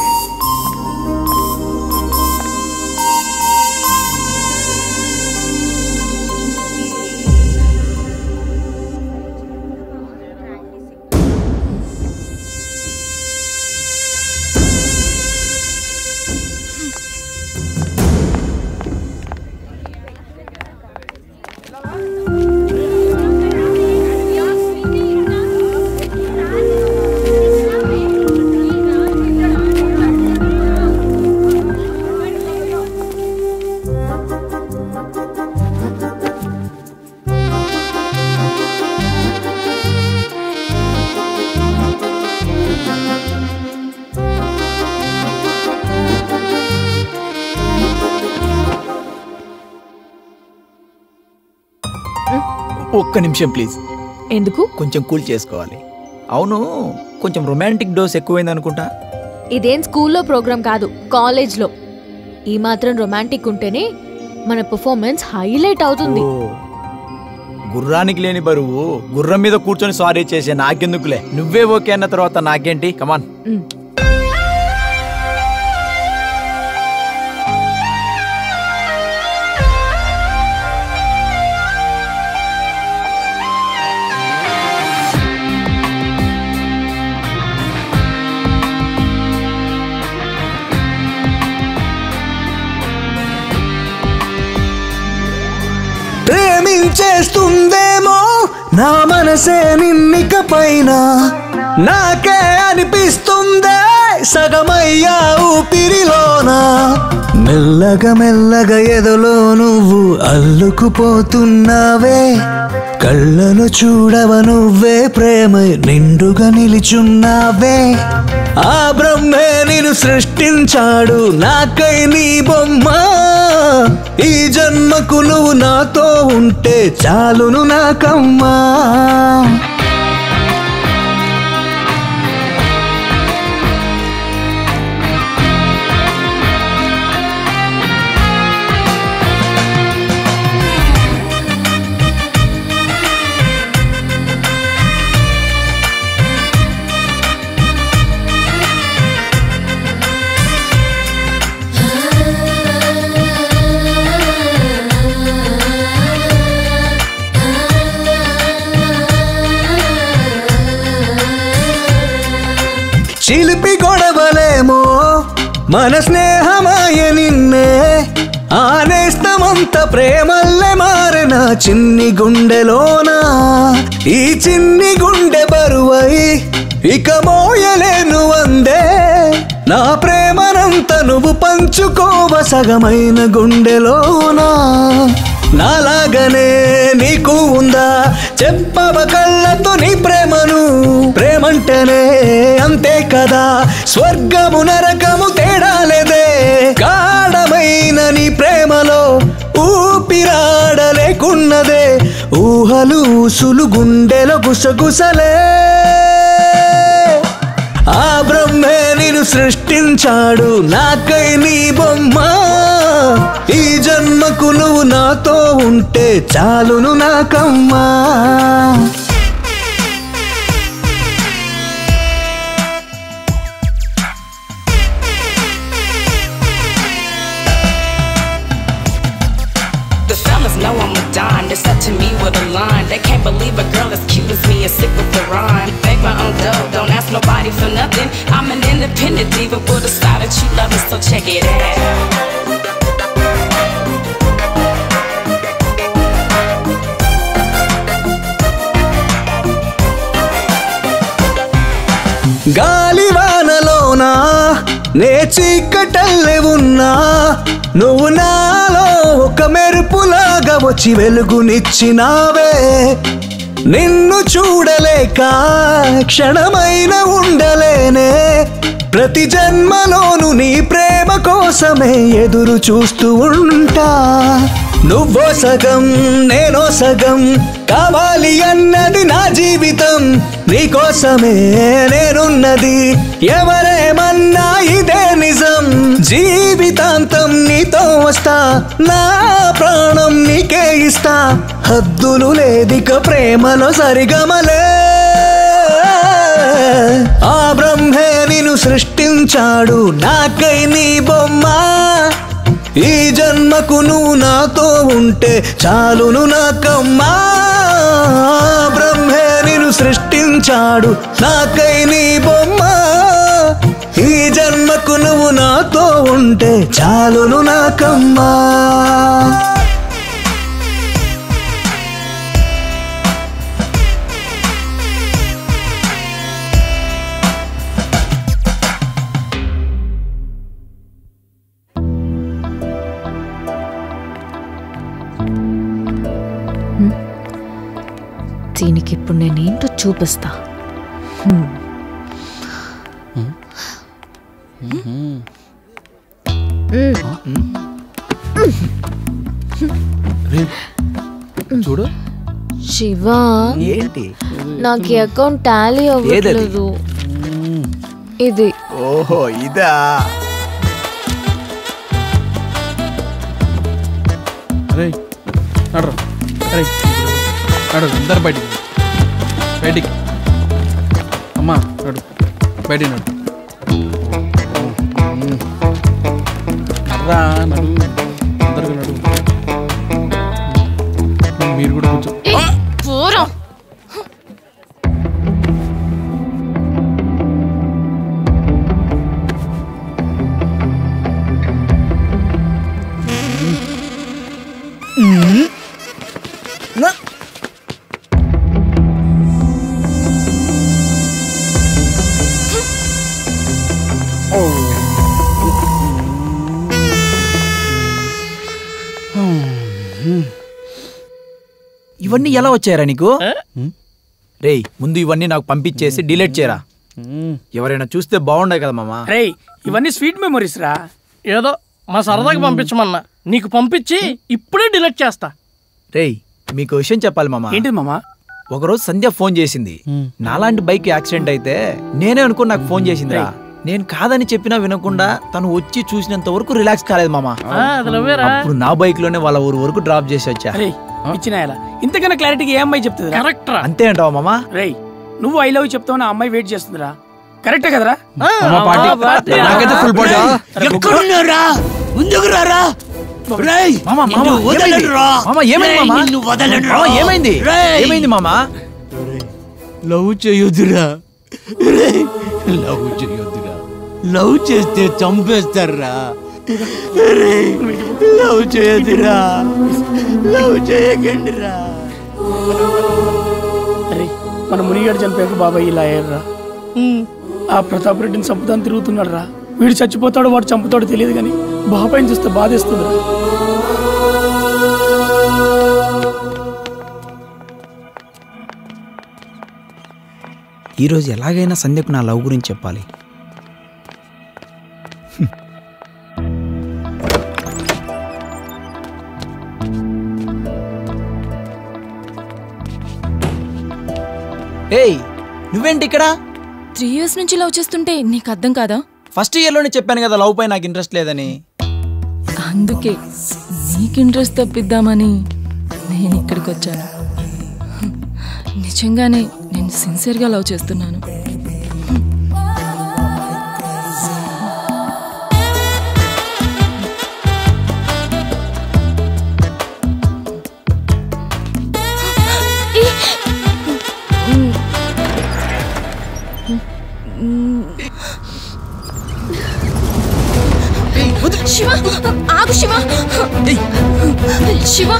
ఒక్క నిమిషం ప్లీజ్ ఎందుకు కొంచెం కూల్ చేసుకోవాలి అవును కొంచెం రొమాంటిక్ డోస్ ఎక్కువైంది అనుకుంటా ఇదేం స్కూల్లో ప్రోగ్రామ్ కాదు కాలేజ్లో ఈ మాత్రం రొమాంటిక్ ఉంటేనే మన పర్ఫార్మెన్స్ హైలైట్ అవుతుంది గుర్రానికి లేని బరువు గుర్రం మీద కూర్చొని సారీ చేసే నాకెందుకులే నువ్వే ఓకే అన్న తర్వాత నాకేంటి కమాన్ ప్రేమించేస్తుందేమో నా మనసే నిన్నిక పైన నాకే అనిపిస్తుందే సగమయ్యా ఊపిరిలోన మెల్లగా మెల్లగా ఎదలో నువ్వు అల్లుకుపోతున్నావే కళ్ళను చూడవ నువ్వే ప్రేమ నిండుగా నిలిచున్నావే ఆ బ్రహ్మే నేను సృష్టించాడు నాకై నీ బొమ్మ ఈ జన్మకు నువ్వు నాతో ఉంటే చాలును నాకమ్మా చిలిపి గొడవలేమో మన స్నేహమాయ నిన్నే ఆనేస్తమంత ప్రేమల్లే మారిన చిన్ని గుండెలోన ఈ చిన్ని గుండె బరువై ఇక మోయలేను అందే నా ప్రేమనంత నువ్వు పంచుకోవ సగమైన గుండెలోనా నాలాగనే నీకు ఉందా చెప్పవ కళ్ళతో నీ ప్రేమను ప్రేమంటేనే అంతే కదా స్వర్గము నరకము తేడా లేదే గాఢమైన నీ ప్రేమలో ఊపిరాడలేకున్నదే ఊహలు ఊసులు గుండెలో గుసగుసలే ఆ బ్రహ్మే నేను సృష్టించాడు నాకై నీ బొమ్మ ఈ జన్మకు నువ్వు నాతో ఉంటే చాలును నాకమ్మా The fellas know I'm a dime. They step to me with a line. They can't believe a girl as cute as me is sick with the rhyme. Make my own dough, don't ask nobody for nothing. I'm an independent diva with a style that you love, so check it out. గాలివానలోనా నే చీకటల్లే ఉన్నా నువ్వు నాలో ఒక మెరుపులాగా వచ్చి వెలుగునిచ్చినావే నిన్ను చూడలేక క్షణమైన ఉండలేనే ప్రతి జన్మలోను నీ ప్రేమ కోసమే ఎదురు చూస్తూ ఉంటా నువ్వో సగం నేనో సగం కావాలి అన్నది నా జీవితం నీకోసమే నేనున్నది ఎవరేమన్నా ఇదే నిజం జీవితాంతం నీతో వస్తా నా ప్రాణం నీకే ఇస్తా హద్దులు లేదిక ప్రేమలో సరిగమలే ఆ బ్రహ్మే నిన్ను సృష్టించాడు నాకై నీ బొమ్మ ఈ జన్మకు నువ్వు నాతో ఉంటే చాలును నాకమ్మా బ్రహ్మే నిన్ను సృష్టించాడు నాకై నీ బొమ్మ ఈ జన్మకు నువ్వు నాతో ఉంటే చాలును నాకమ్మా దీనికి ఇప్పుడు నేనేంటో చూపిస్తా హ్మ్. చూడు శివ ఏంటి నాకు ఈ అకౌంట్ టాలీ అవ్వట్లేదు ఇది ఓహో ఇదా అరే నడరు అరే నడు అందరు బయటికి బయటికి అమ్మా నడు బయటికి నడు రా నడు అందరు నడు మీరు కూడా కొంచెం పోరా ఇవన్నీ ఎలా వచ్చాయరా నీకు రేయ్ ముందు ఇవన్నీ నాకు పంపించేసి డిలీట్ చేయరా ఎవరైనా చూస్తే బాగుండే కదా మామా రేయ్ ఇవన్నీ స్వీట్ మెమరీస్ రా ఏదో మా సరదాగా పంపించమన్నా నీకు పంపించి ఇప్పుడే డిలీట్ చేస్తా రేయ్ మీకు విషయం చెప్పాలి మామా ఏంటిది మామా ఒకరోజు సంధ్య ఫోన్ చేసింది నాలాంటి బైక్ యాక్సిడెంట్ అయితే నేనే అనుకుని నాకు ఫోన్ చేసిందిరా నేను కాదని చెప్పినా వినకుండా తను వచ్చి చూసినంత వరకు రిలాక్స్ కాలేదు మామా ఆ, అది నువ్వేరా అప్పుడు నా బైక్ లోనే వాళ్ళ ఊరు వరకు డ్రాప్ చేసి వచ్చా రేయ్ ఇచ్చిన ఎలా ఇంతకన్నా క్లారిటీగా ఏ అమ్మాయి చెప్తుంది కరెక్ట్ రా అంతే అంటావా మామా రేయ్ నువ్వు ఐ లవ్ చెప్తావు ఆ అమ్మాయి వెయిట్ చేస్తుందిరా కరెక్టే కదరా అమ్మ పార్టీ. నాకైతే full పార్టీ. ఎక్కడున్నారా ముందుకు రారా రేయ్ మామా మామా నిన్ను వదలను ఏమైంది? రా. మామా ఏమైంది రేయ్, మామా నిన్ను వదలను రా. మామా, ఏమైంది రేయ్. ఏమైంది మామా లవ్ చేయొద్దురా లవ్ చేయొద్దురా లవ్ చేస్తే చంపేస్తారా లవ్ చేయొద్దురా లవ్ చేయకండిరా అరే మన మునిగాడు చనిపోయాక బాబాయ్ ఇలా అయ్యారా ఆ ప్రతాప్ రెడ్డిని చంపుతాను తిరుగుతున్నాడు రా వీడు చచ్చిపోతాడు వాడు చంపుతాడో తెలియదు కానీ బాబాయ్ని చూస్తే బాధేస్తుంది రా ఈరోజు ఎలాగైనా సంధ్యకు నా లవ్ గురించి చెప్పాలి ఏయ్ నువ్వేంటి ఇక్కడ త్రీ ఇయర్స్ నుంచి లవ్ చేస్తుంటే నీకు అర్థం కాదా ఫస్ట్ ఇయర్లోనే చెప్పాను కదా లవ్ పై నాకు ఇంట్రెస్ట్ లేదని అందుకే నీకు ఇంట్రెస్ట్ తప్పిద్దామని నేను ఇక్కడికి వచ్చాను నిజంగానే నేను సిన్సియర్గా లవ్ చేస్తున్నాను శివ ఆగు శివ శివ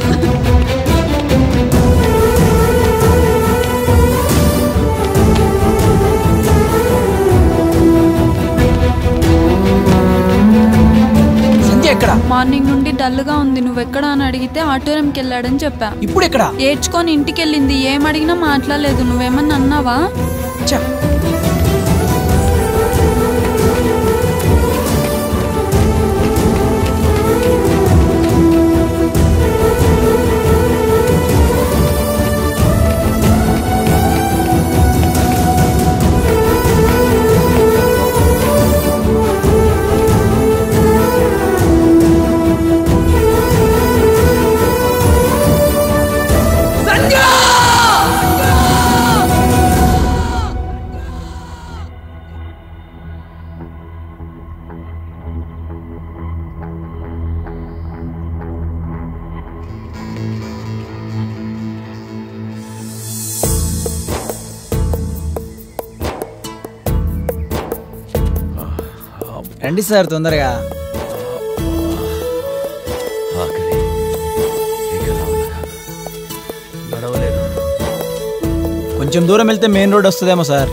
సంధ్య ఎక్కడ మార్నింగ్ నుండి డల్గా ఉంది నువ్వెక్కడ అని అడిగితే ఆటోరంకి వెళ్ళాడని చెప్పా ఇప్పుడు ఎక్కడ ఏడ్చుకొని ఇంటికి వెళ్ళింది ఏం అడిగినా మాట్లాడలేదు నువ్వేమన్నా అన్నావా రండి సార్ తొందరగా నడవలేను కొంచెం దూరం వెళ్తే మెయిన్ రోడ్ వస్తుందేమో సార్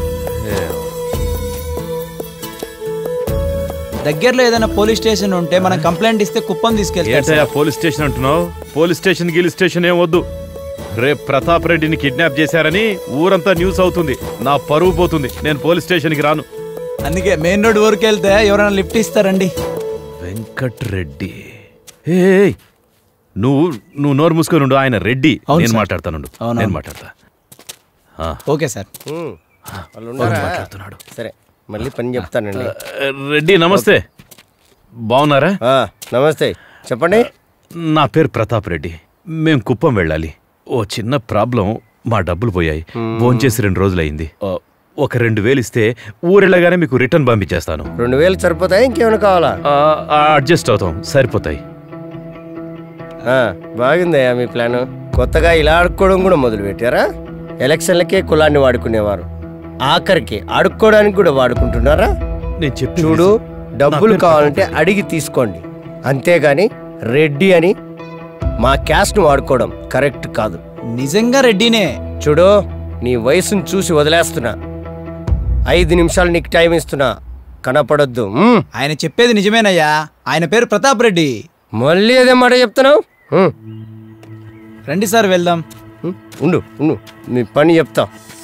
దగ్గరలో ఏదైనా పోలీస్ స్టేషన్ ఉంటే మనం కంప్లైంట్ ఇస్తే కుప్పం తీసుకెళ్తాం ఏంటయ్యా పోలీస్ స్టేషన్ అంటున్నావు పోలీస్ స్టేషన్ గిల్ స్టేషన్ ఏం వద్దు రేపు ప్రతాప్ రెడ్డిని కిడ్నాప్ చేశారని ఊరంతా న్యూస్ అవుతుంది నా పరువు పోతుంది నేను పోలీస్ స్టేషన్కి రాను అందుకే మెయిన్ రోడ్ వరకు వెళ్తే ఎవరైనా లిఫ్ట్ ఇస్తారండి వెంకట్ రెడ్డి ఏయ్ నువ్వు నువ్వు నోరు మూసుకొని ఉండు ఆయన రెడ్డి అవును నేను సార్. మాట్లాడతానుండు అవును, నేను అవును. మాట్లాడతా ఆ. ఓకే సార్ వాళ్ళు ఉన్నారా? మాట్లాడుతున్నాడు. సరే మళ్ళీ పని చెప్తానండి రెడ్డి నమస్తే బాగున్నారా నమస్తే చెప్పండి నా పేరు ప్రతాప్ రెడ్డి మేం కుప్పం వెళ్ళాలి ఓ చిన్న ప్రాబ్లం మా డబ్బులు పోయాయి భోంచేసి రెండు రోజులైంది ఆ, ఒక రెండు వేలు ఇస్తే ఊరెళ్ళగానే మీకు రిటర్న్ పంపించేస్తాను రెండు వేలు సరిపోతాయి ఇంకేమైనా కావాలా అడ్జస్ట్ అవుతాం సరిపోతాయి ఆ, బాగుందయ్యా మీ ప్లాన్ కొత్తగా ఇలా ఆడుకోవడం కూడా మొదలు పెట్టారా ఎలక్షన్లకే కులాన్ని వాడుకునేవారు ఆఖరికి ఆడుకోవడానికి కూడా వాడుకుంటున్నారా నేను చెప్పి చూడు డబ్బులు కావాలంటే అడిగి తీసుకోండి అంతేగాని రెడ్డి అని మా క్యాస్ట్ను వాడుకోవడం కరెక్ట్ కాదు నిజంగా రెడ్డినే చూడు నీ వయసును చూసి వదిలేస్తున్నా ఐదు నిమిషాలు నీకు టైం ఇస్తున్నా కనపడొద్దు మ్మ్. ఆయన చెప్పేది నిజమేనయ్యా ఆయన పేరు ప్రతాప్ రెడ్డి మళ్ళీ అదే మాట చెప్తున్నావు మ్మ్. రండి సార్ వెళ్దాం మ్మ్. ఉండు ఉండు నీ పని చెప్తా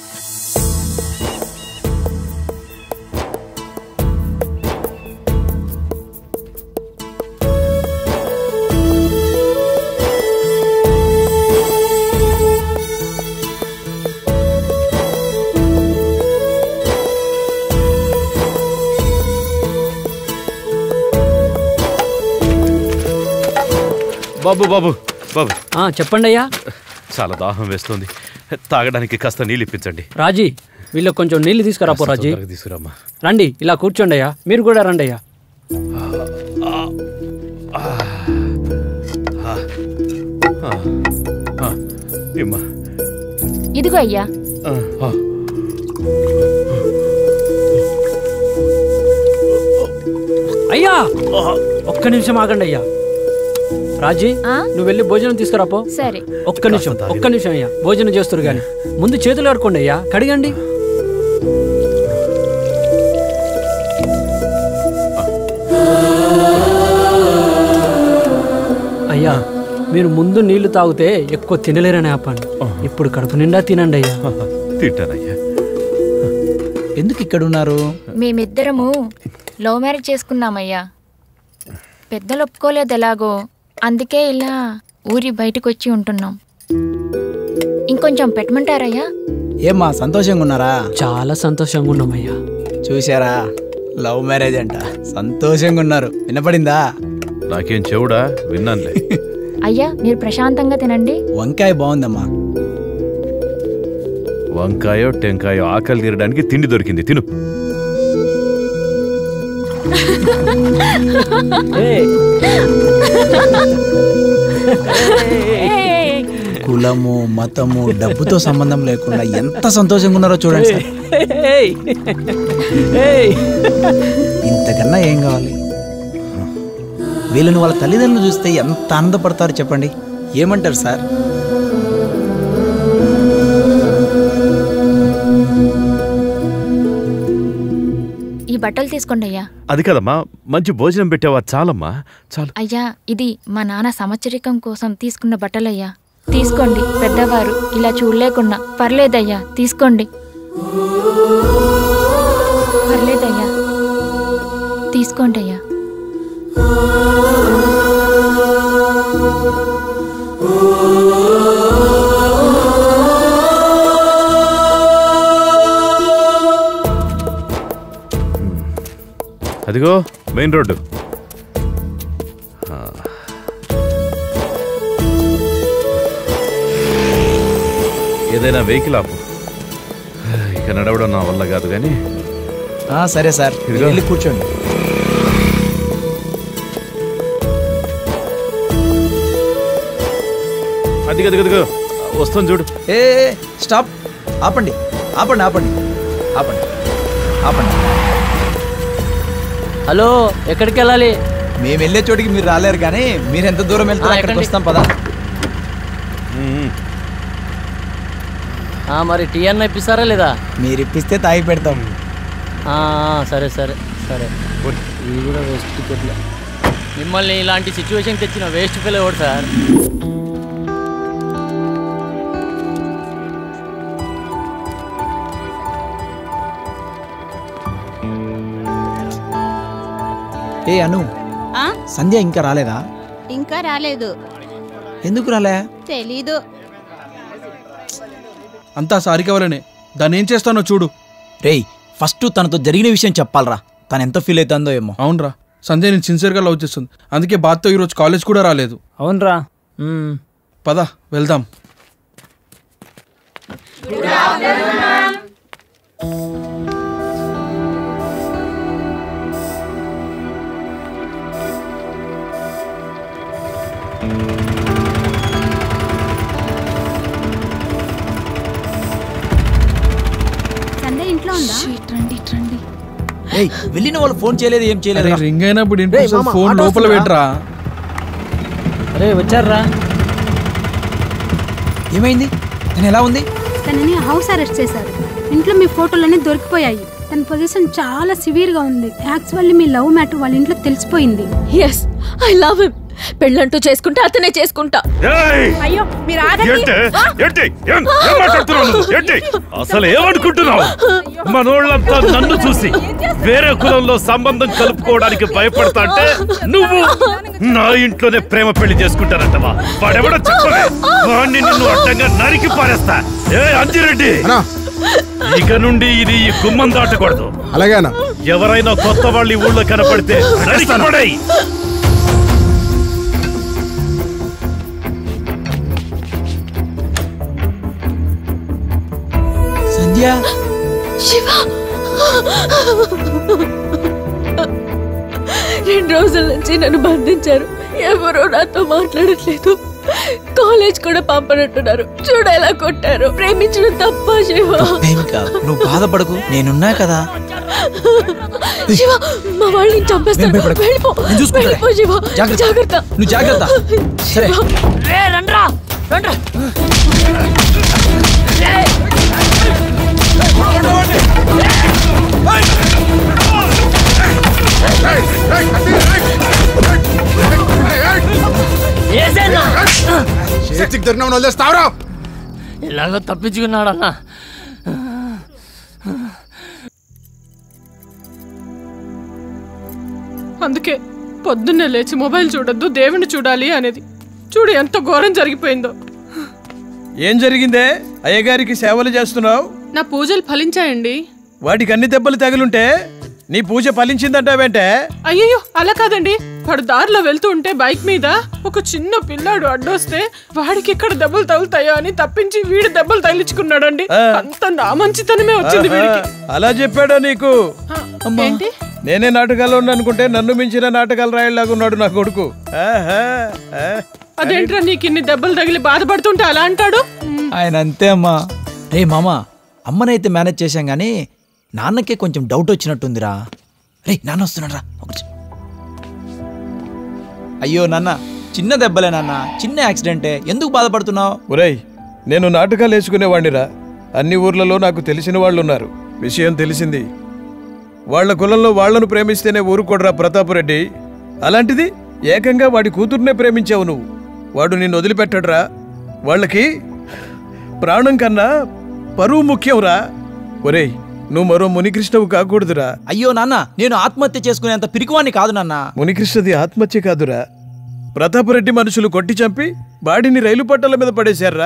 బాబు బాబు బాబు చెప్పండి అయ్యా చాలా దాహం వేస్తుంది తాగడానికి కాస్త నీళ్ళు ఇప్పించండి రాజీ వీళ్ళకి కొంచెం నీళ్లు తీసుకురాపో రాజీ తొందరగా తీసుకురామ్మా రండి ఇలా కూర్చోండి అయ్యా మీరు కూడా రండి అయ్యా ఆ, ఇమ్మా ఇదిగో అయ్యా ఆ, ఆ. అయ్యా ఒక్క నిమిషం ఆగండి అయ్యా రాజీ నువ్వు వెళ్ళి భోజనం తీసుకురాపో సరే ఒక్క నిమిషం ఒక్క నిమిషం అయ్యా భోజనం చేస్తారు గాని ముందు చేతులు కడుకోండి అయ్యా కడిగండి అయ్యా మీరు ముందు నీళ్లు తాగితే ఎక్కువ తినలేరని ఆపండి ఇప్పుడు కడుపు నిండా తినండి అయ్యా తింటానయ్యా ఎందుకు ఇక్కడ ఉన్నారు మేమిద్దరము లవ్ మ్యారేజ్ చేసుకున్నామయ్యా పెద్దలు ఒప్పుకోలేదు ఎలాగో అందుకే ఇలా ఊరి బయటకు వచ్చి ఉంటున్నాం ఇంకొంచెం పెట్టమంటారయ్యా ఏమ్మా సంతోషంగా ఉన్నారా చాలా సంతోషంగా ఉన్నామయ్యా చూశారా లవ్ మ్యారేజ్ అంట సంతోషంగా ఉన్నారు వినపడిందా నాకేం చెవుడా విన్నానులే అయ్యా మీరు ప్రశాంతంగా తినండి వంకాయ బాగుందమ్మా వంకాయో టెంకాయో ఆకలి తీరడానికి తిండి దొరికింది తిను కులము మతము డబ్బుతో సంబంధం లేకుండా ఎంత సంతోషంగా ఉన్నారో చూడండి సార్ ఇంతకన్నా ఏం కావాలి వీళ్ళని వాళ్ళ తల్లిదండ్రులు చూస్తే ఎంత ఆనందపడతారో చెప్పండి ఏమంటారు సార్ ఈ బట్టలు తీసుకోండి అయ్యా అది కదమ్మా మంచి భోజనం పెట్టావా చాలమ్మా చాలు అయ్యా ఇది మా నాన్న సంవత్సరికం కోసం తీసుకున్న బట్టలయ్యా తీసుకోండి పెద్దవారు ఇలా చూడలేకున్నా పర్లేదయ్యా తీసుకోండి పర్లేదయ్యా తీసుకోండి అయ్యా అదిగో మెయిన్ రోడ్డు ఆ. ఏదైనా వెహికల్ ఆపు ఇక నడవడం నా వల్ల కాదు కానీ ఆ, సరే సార్ మీరు ఇదిగో. వెళ్ళి కూర్చోండి అది గది గదిగో వస్తుంది చూడు ఏ ఏ, స్టాప్ ఆపండి ఆపండి ఆపండి ఆపండి ఆపండి హలో ఎక్కడికి వెళ్ళాలి మేము వెళ్ళే చోటికి మీరు రాలేరు కానీ మీరు ఎంత దూరం వెళ్తారో ఆ, అక్కడికి ఎక్కండి. వస్తాం పదా ఆ, మరి టీ అన్న ఇప్పిస్తారా లేదా మీరు ఇప్పిస్తే తాగి పెడతాం ఆ, ఆ, సరే సరే సరే ఇది కూడా వేస్ట్ టికెట్లే మిమ్మల్ని ఇలాంటి సిచ్యువేషన్ తెచ్చిన వేస్ట్ ఫెల్ ఎవడు సార్ ఏ అను ఆ? సంధ్య ఇంకా రాలేదా ఇంకా రాలేదు ఎందుకు రాలే తెలీదు అంతా సారిక వల్లనే దాన్ని ఏం చేస్తానో చూడు రేయ్ ఫస్ట్ తనతో జరిగిన విషయం చెప్పాలరా తను ఎంత ఫీల్ అవుతుందో ఏమో అవునరా సంజయ్ నేను సిన్సియర్గా లవ్ చేస్తుంది అందుకే బాధతో ఈరోజు కాలేజ్ కూడా రాలేదు అవునరా పద వెళ్దాం సండే ఇంట్లో ఉందా రండి రండి రేయ్ వెళ్ళిన వాళ్ళు ఫోన్ చేయలేదు ఏం చేయలేదు అరే, రింగ్ అయినప్పుడు ఇంట్లో మామ, ఫోన్ ఆటో లోపల వస్తుందా? పెట్టరా అరే వచ్చారా ఏమైంది తను ఎలా ఉంది తనని హౌస్ అరెస్ట్ చేశారు ఇంట్లో మీ ఫోటోలన్నీ దొరికిపోయాయి తన పొజిషన్ చాలా సివియర్ గా ఉంది యాక్చువల్లీ మీ లవ్ మ్యాటర్ వాళ్ళ ఇంట్లో తెలిసిపోయింది ఎస్ ఐ లవ్ హిమ్ పెళ్ళంటూ చేసుకుంటే అతనే చేసుకుంటా అయ్యో మీరు ఏంటి ఏంటి ఏం ఏం మాట్లాడుతున్నావు నువ్వు? ఏంటి అసలు ఏమనుకుంటున్నావు మనోళ్ళంతా నన్ను చూసి వేరే కులంలో సంబంధం కలుపుకోవడానికి భయపడతా అంటే నువ్వు నా ఇంట్లోనే ప్రేమ పెళ్లి చేసుకుంటానంటవా వాడెవడో చెప్పలే వాడిని నిన్ను అడ్డంగా నరికి పారేస్తా ఏ అంజిరెడ్డి ఇక నుండి ఇది ఈ గుమ్మం దాటకూడదు అలాగేనా ఎవరైనా కొత్త వాళ్ళు ఈ ఊళ్ళో కనపడితే నరికి పడేయ్. సంధ్య శివ రెండు రోజుల నుంచి నన్ను బంధించారు ఎవరో నాతో మాట్లాడట్లేదు కాలేజ్ కూడా పంపనట్టున్నారు చూడ ఎలా కొట్టారు ప్రేమించడం తప్ప శివ ఏం కాదు నువ్వు బాధపడకు నేనున్నా కదా శివ మా వాళ్ళని నేను చంపేస్తాను భయపడకు. వెళ్ళిపో నేను చూసుకుంటా. వెళ్ళిపో శివ జాగ్రత్త. జాగ్రత్త నువ్వు జాగ్రత్త సరే రే రండ్రా రండ్రా ఏసేనా చేతికి దొరికిన వదిలేస్తావరా ఇలాగో తప్పించుకున్నాడన్నా అందుకే పొద్దున్నే లేచి మొబైల్ చూడొద్దు దేవుని చూడాలి అనేది చూడు ఎంత ఘోరం జరిగిపోయిందో ఏం జరిగిందే అయ్యగారికి సేవలు చేస్తున్నావు నా పూజలు ఫలించాయండి వాటికి అన్ని దెబ్బలు తగిలుంటే నీ పూజ ఫలించిందంటావేంటే అయ్యయ్యో అలా కాదండి వాడు దారిలో వెళ్తూ ఉంటే బైక్ మీద ఒక చిన్న పిల్లాడు అడ్డొస్తే వాడికి ఇక్కడ దెబ్బలు తగులుతాయో అని తప్పించి వీడు దెబ్బలు తగిలించుకున్నాడండి అంత నా మంచితనమే వచ్చింది ఆహా, వీడికి అలా చెప్పాడా నీకు ఏంటి నేనే నాటకాలు అనుకుంటే నన్ను మించిన నాటకాలు రాయలాగా ఉన్నాడు నా కొడుకు ఆహా, ఆ. అదేంట్రా నీకు ఇన్ని దెబ్బలు తగిలి బాధపడుతుంటే అలా అంటాడు ఆయన అంతే అమ్మా రే మామ అమ్మనైతే మేనేజ్ చేశాం కానీ నాన్నకే కొంచెం డౌట్ వచ్చినట్టుందిరా రే నాన్న వస్తున్నాడు రా అయ్యో నాన్న చిన్న దెబ్బలే నాన్న చిన్న యాక్సిడెంటే ఎందుకు బాధపడుతున్నావు ఒరేయ్ నేను నాటకాలు వేసుకునేవాడినిరా అన్ని ఊర్లలో నాకు తెలిసిన వాళ్ళు ఉన్నారు విషయం తెలిసింది వాళ్ళ కులంలో వాళ్లను ప్రేమిస్తేనే ఊరుకోడరా ప్రతాపరెడ్డి అలాంటిది ఏకంగా వాడి కూతుర్నే ప్రేమించావు నువ్వు వాడు నిన్ను వదిలిపెట్టడురా వాళ్ళకి ప్రాణం కన్నా పరువు ముఖ్యంరా ఒరేయ్ నువ్వు మరో మునికృష్ణవు కాకూడదురా అయ్యో నాన్న నేను ఆత్మహత్య చేసుకునేంత పిరికివాణ్ణి కాదు నాన్న మునికృష్ణది ఆత్మహత్య కాదురా ప్రతాపరెడ్డి మనుషులు కొట్టి చంపి బాడీని రైలు పట్టాల మీద పడేశారా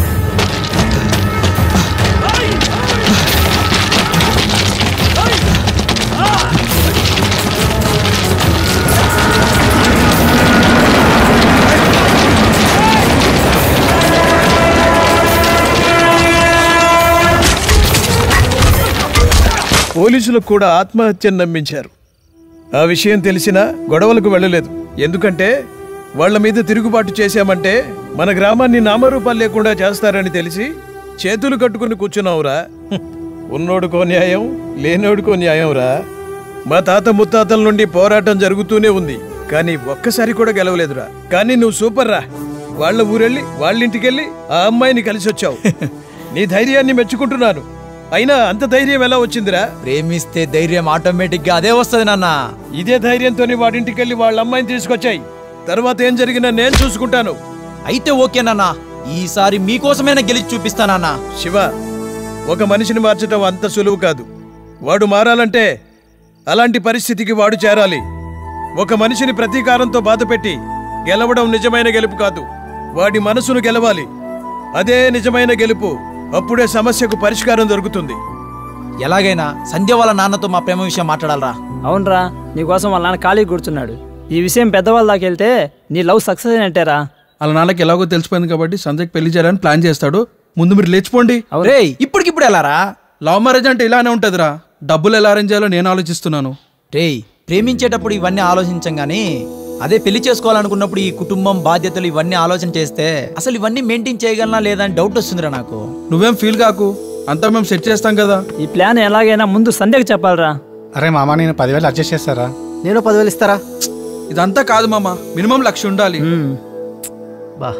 పోలీసులకు కూడా ఆత్మహత్యను నమ్మించారు ఆ విషయం తెలిసినా గొడవలకు వెళ్ళలేదు ఎందుకంటే వాళ్ళ మీద తిరుగుబాటు చేశామంటే మన గ్రామాన్ని నామరూపాలు లేకుండా చేస్తారని తెలిసి చేతులు కట్టుకుని కూర్చున్నావురా హ్మ్. ఉన్నోడుకో న్యాయం లేనోడుకో న్యాయం రా మా తాత ముత్తాతల నుండి పోరాటం జరుగుతూనే ఉంది కానీ ఒక్కసారి కూడా గెలవలేదురా కానీ నువ్వు సూపర్ రా వాళ్ళ ఊరెళ్ళి వాళ్ళింటికెళ్ళి ఆ అమ్మాయిని కలిసి వచ్చావు నీ ధైర్యాన్ని మెచ్చుకుంటున్నాను అయినా అంత ధైర్యం ఎలా వచ్చిందిరా ప్రేమిస్తే ధైర్యం ఆటోమేటిక్ గా అదే వస్తుంది నాన్న ఇదే ధైర్యంతోని వాడింటికెళ్ళి వాళ్ళ అమ్మాయిని తీసుకొచ్చాయి తర్వాత ఏం జరిగినా నేను చూసుకుంటాను అయితే ఓకే నాన్న ఈసారి మీకోసమైనా గెలిచి చూపిస్తానన్నా శివ ఒక మనిషిని మార్చడం అంత సులువు కాదు వాడు మారాలంటే అలాంటి పరిస్థితికి వాడు చేరాలి ఒక మనిషిని ప్రతీకారంతో బాధపెట్టి గెలవడం నిజమైన గెలుపు కాదు వాడి మనసును గెలవాలి అదే నిజమైన గెలుపు అప్పుడే సమస్యకు పరిష్కారం దొరుకుతుంది ఎలాగైనా సంధ్య వాళ్ళ నాన్నతో మా ప్రేమ విషయం మాట్లాడాలరా అవునరా నీకోసం వాళ్ళ నాన్న ఖాళీ కూర్చున్నాడు ఈ విషయం పెద్దవాళ్ళ దాకా వెళ్తే నీ లవ్ సక్సెస్ అయినట్టేరా వాళ్ళ నాన్నకి ఎలాగో తెలిసిపోయింది కాబట్టి సంధ్యకి పెళ్లి చేయాలని ప్లాన్ చేస్తాడు ముందు మీరు లేచిపోండి రే ఇప్పటికిప్పుడు ఎలారా లవ్ మ్యారేజ్ అంటే ఇలానే ఉంటుందిరా డబ్బులు ఎలా అరేంజ్ చేయాలో నేను ఆలోచిస్తున్నాను రేయ్ ప్రేమించేటప్పుడు ఇవన్నీ ఆలోచించం గానీ అదే పెళ్లి చేసుకోవాలనుకున్నప్పుడు ఈ కుటుంబం బాధ్యతలు ఇవన్నీ ఆలోచన చేస్తే అసలు ఇవన్నీ మెయింటైన్ చేయగలనా లేదా అని డౌట్ వస్తుందిరా నాకు నువ్వేం ఫీల్ కాకు అంతా మేము సెట్ చేస్తాం కదా ఈ ప్లాన్ ఎలాగైనా ముందు సంధ్యకి చెప్పాలరా అరే మామ నేను పదివేలు అడ్జస్ట్ చేస్తారా నేను పదివేలు ఇస్తారా ఇదంతా కాదు మామ మినిమం లక్ష ఉండాలి బా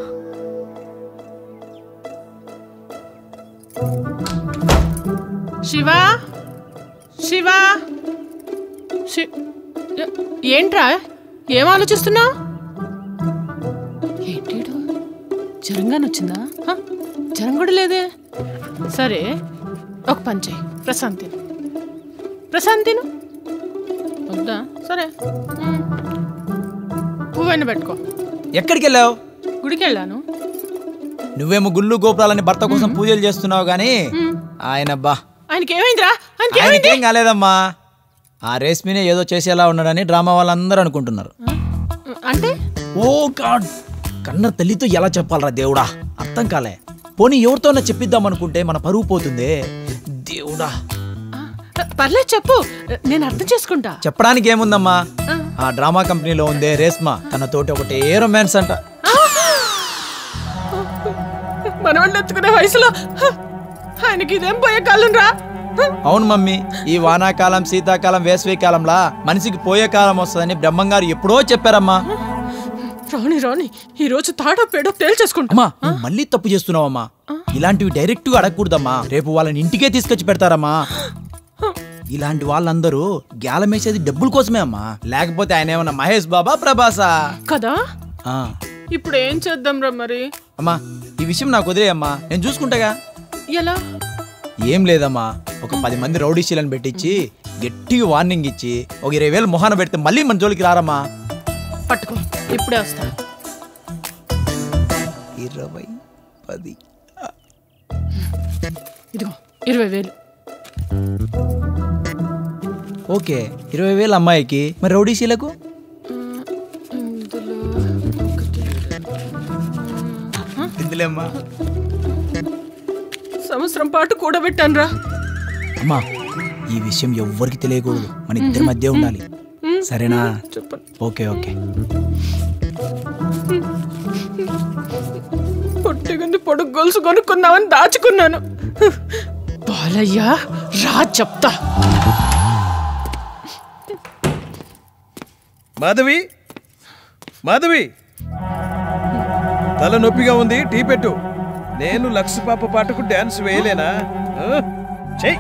శివా శివా శి- ఏ- ఏంట్రా ఏం ఆలోచిస్తున్నా ఏంటిడు జ్వరంగానే వచ్చిందా హ? జ్వరం కూడా లేదే సరే ఒక పని చేయి ప్రశాంత్ తిను ప్రశాంత్ తిను వద్దా సరే మ్. పువ్వైన పెట్టుకో ఎక్కడికి వెళ్ళావు గుడికి వెళ్ళాను నువ్వేమో గుళ్ళు గోపురాలని భర్త కోసం పూజలు చేస్తున్నావు గానీ ఆయన బా ఆయనకి ఏమైందిరా ఆయనకి ఏమైంది ఆయనకేం కాలేదమ్మా ఆ రేస్మినే ఏదో చేసేలా ఉన్నాడని డ్రామా వాళ్ళందరూ అనుకుంటున్నారు అంటే ఓ గాడ్ కన్న తల్లితో ఎలా చెప్పాలరా దేవుడా అర్థం కాలే పోనీ ఎవరితోనే చెప్పిద్దాం అనుకుంటే మన పరువు పోతుంది దేవుడా పర్లేదు చెప్పు నేను అర్థం చేసుకుంటా చెప్పడానికి ఏముందమ్మా ఆ డ్రామా కంపెనీలో ఉందే రేస్మా తనతోటి ఒకటే రొమాన్స్ అంట మనవాడిని ఎత్తుకునే వయసులో హ, ఆయనకి ఇదేం పోయే కాలం రా అవును మమ్మీ ఈ వానాకాలం శీతాకాలం వేసవి కాలంలా మనిషికి పోయే కాలం వస్తుందని బ్రహ్మంగారు ఎప్పుడో చెప్పారమ్మా రాని రాని ఈ రోజు తాడో పేడో తేల్చేసుకుంటా అమ్మా నువ్వు మళ్ళీ తప్పు చేస్తున్నావమ్మా ఇలాంటివి డైరెక్ట్ గా అడగకూడదమ్మా రేపు వాళ్ళని ఇంటికే తీసుకొచ్చి పెడతారమ్మా ఇలాంటి వాళ్ళందరూ గ్యాలమేసేది డబ్బుల కోసమే అమ్మా లేకపోతే ఆయన ఏమన్నా మహేష్ బాబా ప్రభాసా కదా ఆ, ఇప్పుడు ఏం చేద్దాం రా మరి అమ్మా ఈ విషయం నాకు వదిలేయమ్మా నేను చూసుకుంటాగా ఎలా ఏం లేదమ్మా ఒక పది మంది రౌడీశీలను పెట్టించి గట్టిగా వార్నింగ్ ఇచ్చి ఒక ఇరవై వేలు మొహాన పెడితే మళ్ళీ మన జోలికి రారమ్మా పట్టుకో ఇప్పుడే వస్తా ఇరవై పది ఇదిగో ఇరవై వేలు ఓకే ఇరవై వేలు అమ్మాయికి మరి రౌడీశీలకు ఇందులేమ్మా సంవత్సరం పాటు కూడబెట్టాను రా అమ్మా ఈ విషయం ఎవ్వరికి తెలియకూడదు మన ఇద్దరి మధ్య ఉండాలి సరేనా చెప్పండి ఓకే ఓకే పొట్టిగుంది పొడుగు గొలుసు కొనుక్కుందామని దాచుకున్నాను బాలయ్య రా చెప్తా మాధవి మాధవి తల నొప్పిగా ఉంది టీ పెట్టు నేను లక్ష పాప పాటకు డాన్స్ వేయలేనా ఆ? చెయ్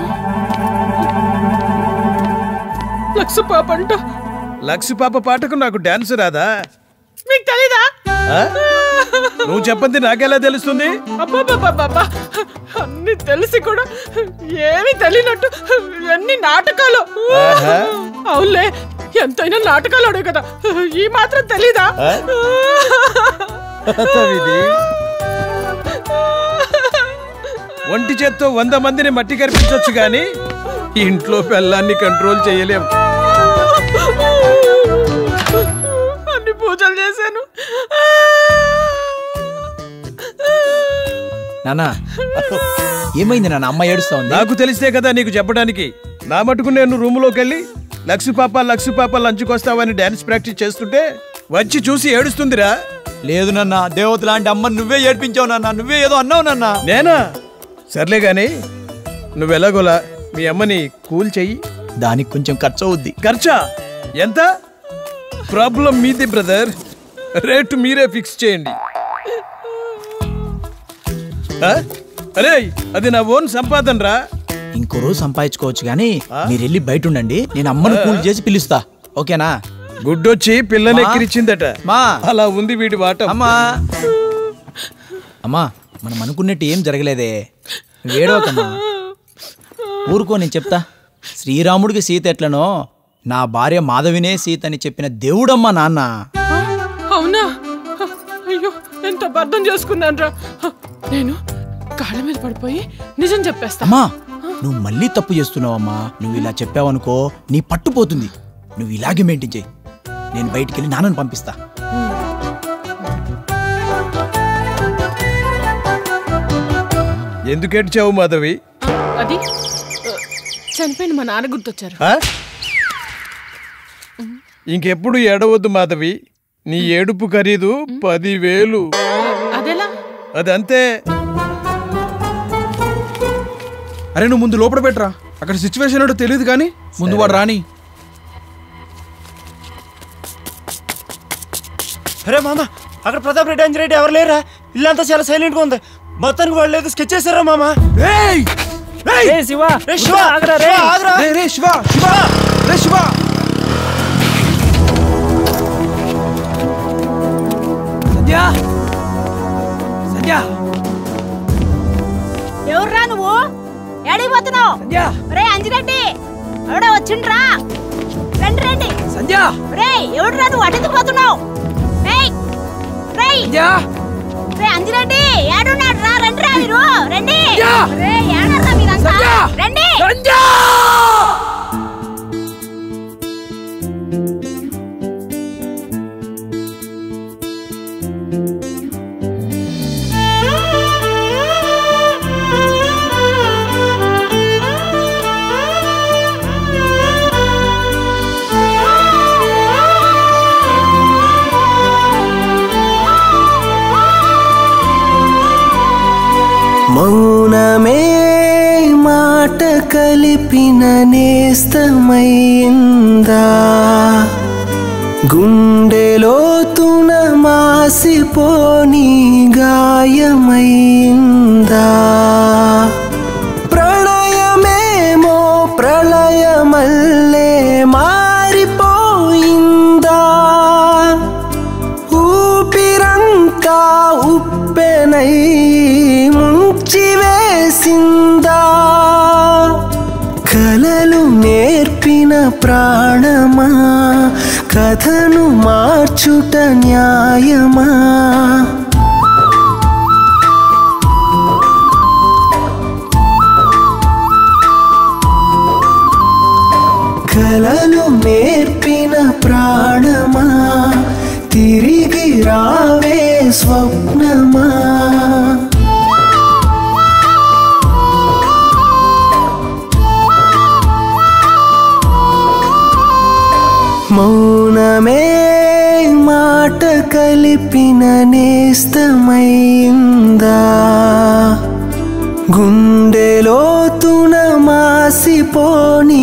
లక్ష పాప అంట లక్ష పాప పాటకు నాకు డాన్స్ రాదా మీకు తెలీదా ఆ? నువ్వు చెప్పంది నాకెలా తెలుస్తుంది అబ్బాబాబాబా అన్ని తెలిసి కూడా ఏమీ తెలియనట్టు ఎన్ని నాటకాలు ఆహా. అవునులే ఎంతైనా నాటకాలు ఆడే కదా ఈ మాత్రం తెలీదా ఆ? ఇది ఒంటి చేత్తో వంద మందిని మట్టి కరిపించవచ్చు కానీ ఇంట్లో పెళ్ళాన్ని కంట్రోల్ చేయలేం అన్ని పూజలు చేశాను నానా ఏమైంది నాన్న అమ్మ ఏడుస్తా ఉంది నాకు తెలిస్తే కదా నీకు చెప్పడానికి నా మటుకు నేను రూములోకి వెళ్ళి లక్ష్మి పాప లక్ష్మి పాప లంచ్కి వస్తావని డాన్స్ ప్రాక్టీస్ చేస్తుంటే వచ్చి చూసి ఏడుస్తుందిరా లేదు నాన్న దేవత లాంటి అమ్మ నువ్వే ఏడ్పించావు నాన్న నువ్వే ఏదో అన్నావు నాన్న నేనా సర్లే గాని నువ్వెలాగోలా మీ అమ్మని కూల్ చెయ్యి దానికి కొంచెం ఖర్చు అవుద్ది ఖర్చా ఎంత ప్రాబ్లం మీది బ్రదర్ రేటు మీరే ఫిక్స్ చేయండి ఆ? అరే అది నా ఓన్ సంపాదన రా ఇంకో రోజు సంపాదించుకోవచ్చు కానీ మీరు వెళ్ళి బయట ఉండండి నేను అమ్మను కూల్ చేసి పిలుస్తా ఓకేనా గుడ్డొచ్చి పిల్లని మా. ఎక్కిరిచ్చిందట మా అలా ఉంది వీడి వాట అమ్మా అమ్మా మనం అనుకున్నట్టు ఏం జరగలేదే వేడోకమ్మా ఊరుకో నేను చెప్తా శ్రీరాముడికి సీత ఎట్లనో నా భార్య మాధవినే సీత అని చెప్పిన దేవుడమ్మా నాన్న అవునా అయ్యో ఎంత అర్థం చేసుకున్నాను రా నేను కాళ్ళ మీద పడిపోయి నిజం చెప్పేస్తా అమ్మా నువ్వు మళ్ళీ తప్పు చేస్తున్నావమ్మా నువ్వు ఇలా చెప్పావనుకో నీ పట్టు పోతుంది నువ్వు ఇలాగే మెయింటైన్ చేయి నేను బయటికి వెళ్ళి నాన్నని పంపిస్తా ఎందుకు ఏడ్చావు మాధవి అది ఆ, చనిపోయిన మా నాన్న గుర్తొచ్చారు ఆ? ఇంకెప్పుడు ఏడవద్దు మాధవి నీ ఏడుపు ఖరీదు పదివేలు అదెలా అదంతే అరే నువ్వు ముందు లోపల పెట్టరా అక్కడ సిచ్యువేషన్ ఏంటో తెలియదు కానీ ముందు వాడు రాని అరే మామ అక్కడ ప్రతాప్ రెడ్డి అంజన్ రెడ్డి ఎవరు లేరా ఇల్లంతా చాలా సైలెంట్ గా ఉంది మొత్తానికి వాళ్ళు ఏదో స్కెచ్ చేశారా మామ ఏయ్ ఏయ్, శివ రే శివ ఆగరా, రే ఆగరా రే రే శివ శివ రే శివ సంధ్య సంధ్య ఎవర్రా నువ్వు ఏడిపోతున్నావు రే అంజిరెడ్డి ఎవడో వచ్చిండ్రా రండి రండి సంధ్య రే ఎవడురా నువ్వు అటెందుకు పోతున్నావు రేయ్ రేయ్ రే అంజిరెడ్డి ఏడున్నాడు రా రండి రా మీరు రండి రే ఏడర్రా మీరంతా రండి మౌనమే మాట కలిపిన నేస్తమైందా గుండెలోతున మాసిపోని గాయమైందా ప్రణయమేమో ప్రళయమల్లే మారిపోయిందా ఊపిరంతా ఉప్పెనై ముంచివేసిందా కలలు నేర్పిన ప్రాణమా కథను మార్చుట న్యాయమా కలలు నేర్పిన ప్రాణమా తిరిగి రావే స్వప్నమా మౌనమే మాట కలిపిన నేస్తమైందా గుండెలోతున మాసిపోని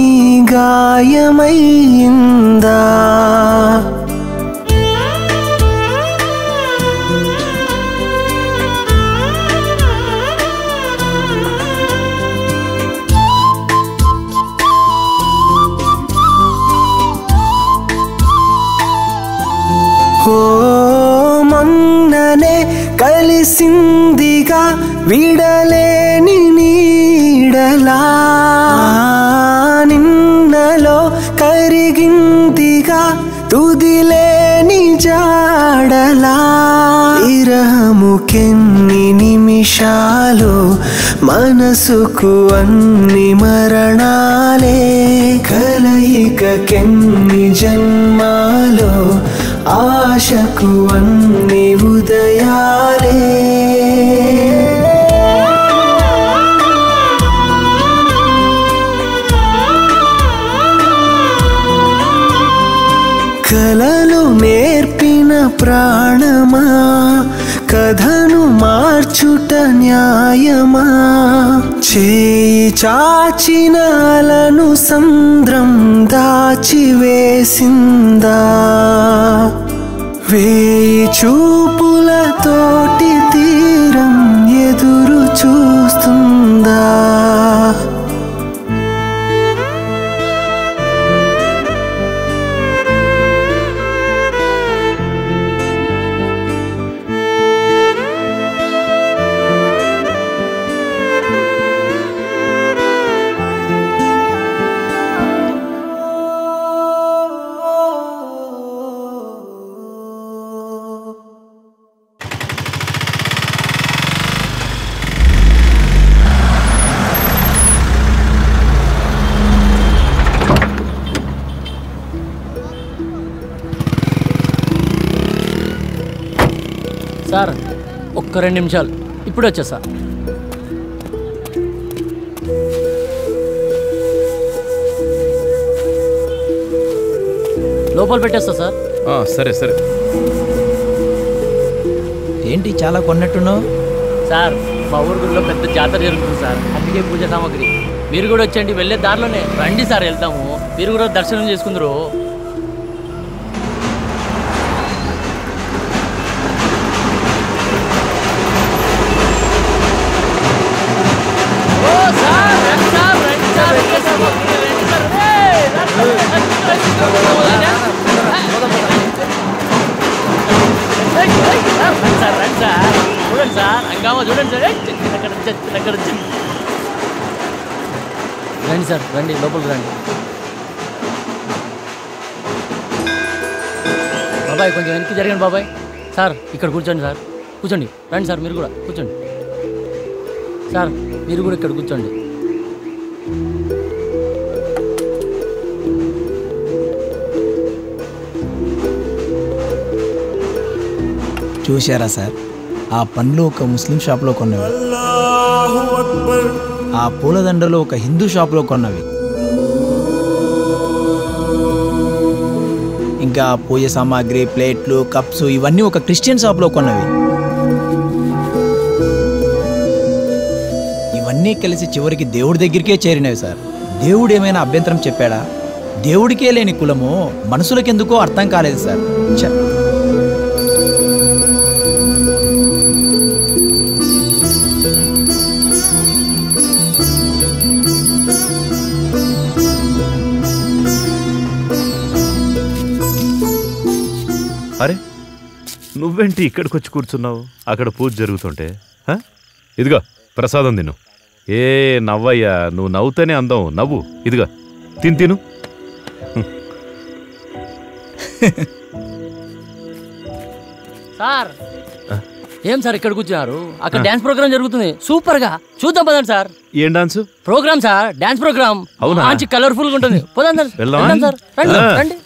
గాయమైందా ఓ మొన్ననే కలిసిందిగా విడలేని నీడలా నిన్నలో కరిగిందిగా తుదిలేని జాడలా ఇరముకెన్ని నిమిషాలు మనసుకు అన్ని మరణాలే కలయికకెన్ని జన్మాలో ఆశకు అన్ని ఉదయాలే కలలు నేర్పిన ప్రాణమా కథను మార్చుట న్యాయమా చేయి చాచినాలను సంద్రం దాచివేసిందా వేయి చూపులతోటి తీరం ఎదురు చూస్తుందా సార్ ఒక్క రెండు నిమిషాలు ఇప్పుడు వచ్చేసా లోపల పెట్టేస్తా సార్ ఆ, సరే సరే ఏంటి చాలా కొన్నట్టున్నావు సార్ మా ఊరు గుడిలో పెద్ద జాతర జరుగుతుంది సార్ అందుకే పూజ సామాగ్రి మీరు కూడా వచ్చండి వెళ్ళే దారిలోనే రండి సార్ వెళ్తాము మీరు కూడా దర్శనం చేసుకుందరు సార్ రండి సార్ చూడండి సార్ హంగామా చూడండి సార్ ఏయ్, చచ్చిన అక్కడ చచ్చిన అక్కడ చచ్చిన. రండి సార్ రండి లోపలికి రండి బాబాయ్ కొంచెం వెనక్కి జరగండి బాబాయ్ సార్ ఇక్కడ కూర్చోండి సార్ కూర్చోండి రండి సార్ మీరు కూడా కూర్చోండి సార్ మీరు కూడా ఇక్కడ కూర్చోండి చూశారా సార్ ఆ పండ్లు ఒక ముస్లిం షాప్లో కొన్నవి ఆ పూలదండలు ఒక హిందూ షాప్లో కొన్నవి ఇంకా పూజ సామాగ్రి ప్లేట్లు కప్స్ ఇవన్నీ ఒక క్రిస్టియన్ షాప్లో కొన్నవి ఇవన్నీ కలిసి చివరికి దేవుడి దగ్గరికే చేరినవి సార్ దేవుడు ఏమైనా అభ్యంతరం చెప్పాడా దేవుడికే లేని కులము మనుషులకెందుకో అర్థం కాలేదు సార్ ఛ. అరే నువ్వేంటి ఇక్కడికి వచ్చి కూర్చున్నావు అక్కడ పూజ జరుగుతుంటే హ? ఇదిగో ప్రసాదం తిను ఏ నవ్వయ్యా నువ్వు నవ్వుతేనే అందం నవ్వు ఇదిగో తిని తిను సార్ ఏం సార్ ఇక్కడ కూర్చున్నారు అక్కడ డాన్స్ ప్రోగ్రామ్ జరుగుతుంది సూపర్ గా చూద్దాం పదండి సార్ ఏం dance program sir dance program అవునా? మంచి కలర్ఫుల్ గా ఉంటుంది పోదాం సార్ వెళ్దామా? వెళ్దాం సార్ రండి ఆ. రండి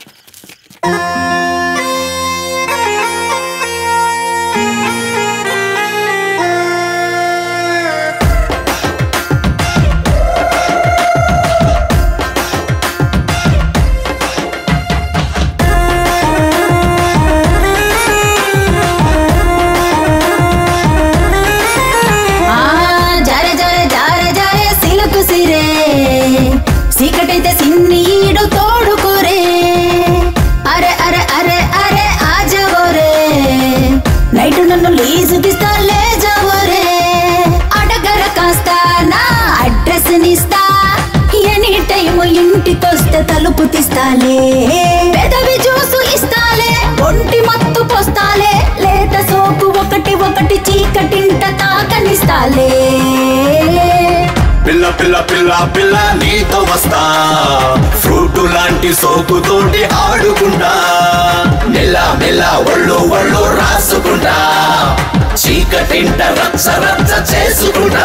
ఆ, జారె జారె జారె జారె సిలుకు సిరే సీకటైతే సిన్ని ఈడు తోడుకురే అరే అరే అరే అరే ఆజవోరే నైట్ నన్ను లీజుకిస్తా లేజవోరే అడగర కాస్త నా అడ్రస్ నిస్తా ఎనీ టైం ఇంటికొస్తే తలుపు తీస్తాలే పెదవి జ్యూసు ఇస్తాలే ఒంటి మత్తు పోస్తాలే లేత సోపు ఒకటి ఒకటి చీకటింట తాకనిస్తాలే పిల్ల పిల్ల పిల్ల పిల్ల నీతో వస్తా ఫ్రూట్ లాంటి సోకుతోటి ఆడుకుంటా మెల్ల మెల్ల ఒళ్ళు ఒళ్ళు రాసుకుంటా చీకటింట రచ్చ రచ్చ చేసుకుంటా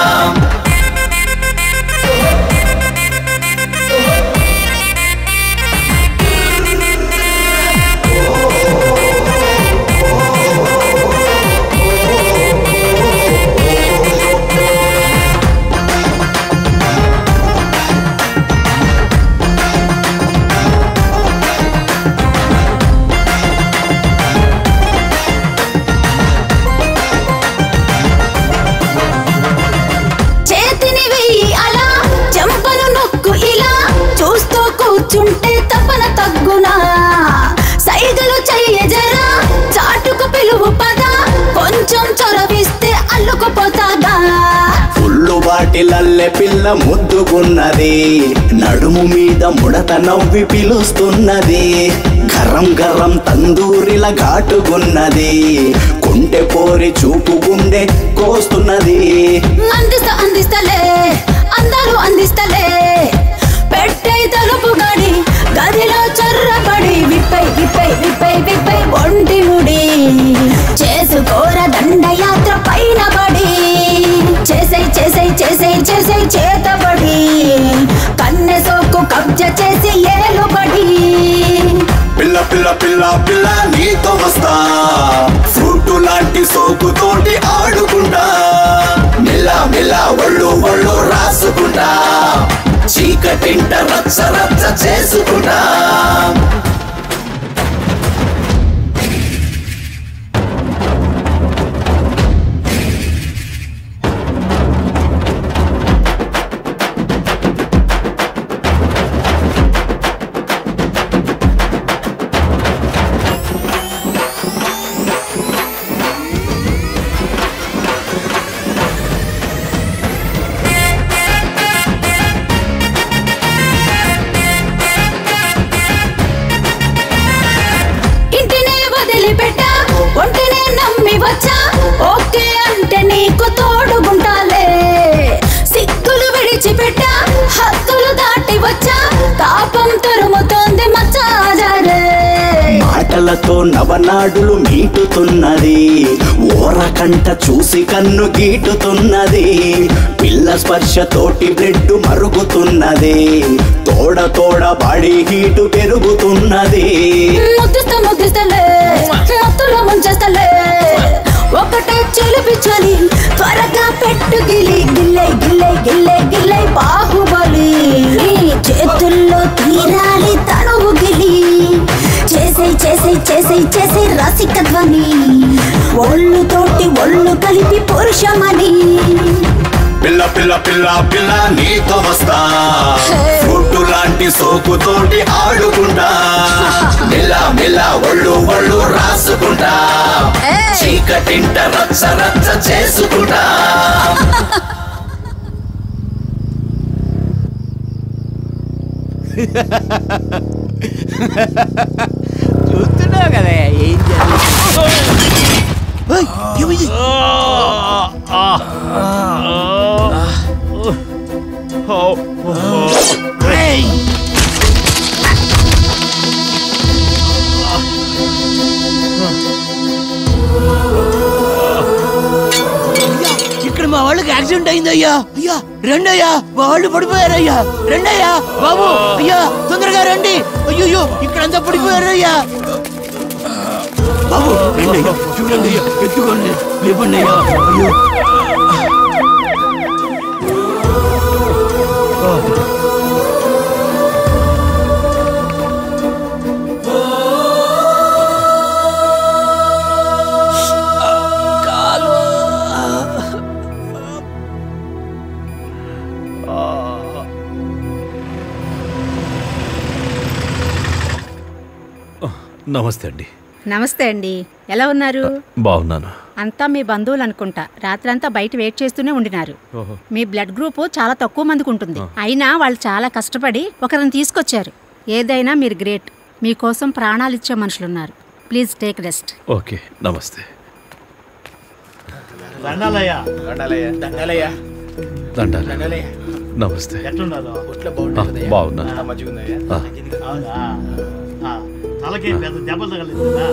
చేతిని వెయ్యి అలా చెంపను నొక్కు ఇలా చూస్తూ కూర్చుంటే తపన తగ్గునా సైగలు చెయ్య జరా చాటుకు పిలువు పద కొంచెం చొరవిస్తే అల్లుకుపోతాగా ఫుల్లు బాటిలల్లె పిల్ల ముద్దుకున్నది నడుము మీద ముడత నవ్వి పిలుస్తున్నది గరం గరం తందూరిల ఘాటుకున్నది కుంటె పోరి చూపు గుండె కోస్తున్నది అందిస్తా అందిస్తలే అందాలు అందిస్తలే పెట్టే తలుపు గడి గదిలో చొర్రబడి విప్పై విప్పై విప్పై విప్పై ఒంటి ముడి చేసుకోర దండయాత్ర పైన పడి చేసై చేసై చేసై చేసై చేతబడి కన్నె సోకు కబ్జ చేసి ఏలుబడి పిల్ల పిల్ల పిల్ల పిల్ల నీతో వస్తా ఫ్రూట్ లాంటి సోకుతోటి ఆడుకుంటా మెల్ల మెల్ల ఒళ్ళు ఒళ్ళు రాసుకుంటా చీకటింట రచ్చ రచ్చ చేసుకుంటా ఇంటినే వదిలిపెట్టా ఒంటినే నమ్మి వచ్చా ఓకే అంటే నీకు తోడుగుంటాలే సిక్కులు విడిచిపెట్టా హద్దులు దాటి వచ్చా తాపం తరుముతోంది మచ్చాజారే మాటలతో నవనాడులు మీటుతున్నది ఓరకంట చూసి కన్ను గీటుతున్నది పిల్ల స్పర్శతోటి బ్లడ్ మరుగుతున్నది తోడ తోడ బాడీ హీటు పెరుగుతున్నది ముద్దిస్తా ముద్దిస్తలే మత్తులో ముంచేస్తలే ఒకటే చెలిపించాలి త్వరగా పెట్టు గిలి గిల్లై గిల్లై గిల్లై గిల్లై బాహుబలి నీ చేతుల్లో తీరాలి తనువు గిలి చేసే చేసే చేసే చేసే రసిక ధ్వని ఒళ్ళు తోటి ఒళ్ళు కలిపి పురుషమని పిల్ల పిల్ల పిల్ల పిల్ల నీతో వస్తా ఫుడ్డు లాంటి సోకుతోటి ఆడుకుంటా మెల్ల మెల్ల ఒళ్ళు ఒళ్ళు రాసుకుంటా చీకటింట రచ్చ రచ్చ చేసుకుంటా చూస్తున్నావు కదా ఏం జరిగింది ఇక్కడ మా వాళ్ళకి యాక్సిడెంట్ అయింది అయ్యా అయ్యా రండి అయ్యా మా వాళ్ళు పడిపోయారయ్యా రండి అయ్యా బాబు అయ్యా తొందరగా రండి అయ్యో ఇక్కడంతా పడిపోయారయ్యా బాబు రండి అయ్యా చూడండి అయ్యా ఎత్తుకోండి లేపండి అయ్యా అయ్యో నమస్తే అండి నమస్తే అండి ఎలా ఉన్నారు బాగున్నాను అంతా మీ బంధువులు అనుకుంటా రాత్రంతా బయట వెయిట్ చేస్తూనే ఉండినారు ఓహో మీ బ్లడ్ గ్రూప్ చాలా తక్కువ మందికి ఉంటుంది అయినా వాళ్ళు చాలా కష్టపడి ఒకరిని తీసుకొచ్చారు ఏదైనా మీరు గ్రేట్ మీకోసం ప్రాణాలు ఇచ్చే మనుషులున్నారు ప్లీజ్ టేక్ రెస్ట్ ఓకే నమస్తే దండాలయ్యా దండాలయ్యా దండాలు దండాలయ్యా నమస్తే ఎట్లున్నదో ఒట్లో ఆ, బాగున్నా ఆ, అవునా ఆ, తలకి పెద్ద దెబ్బలు తగలేదు కదా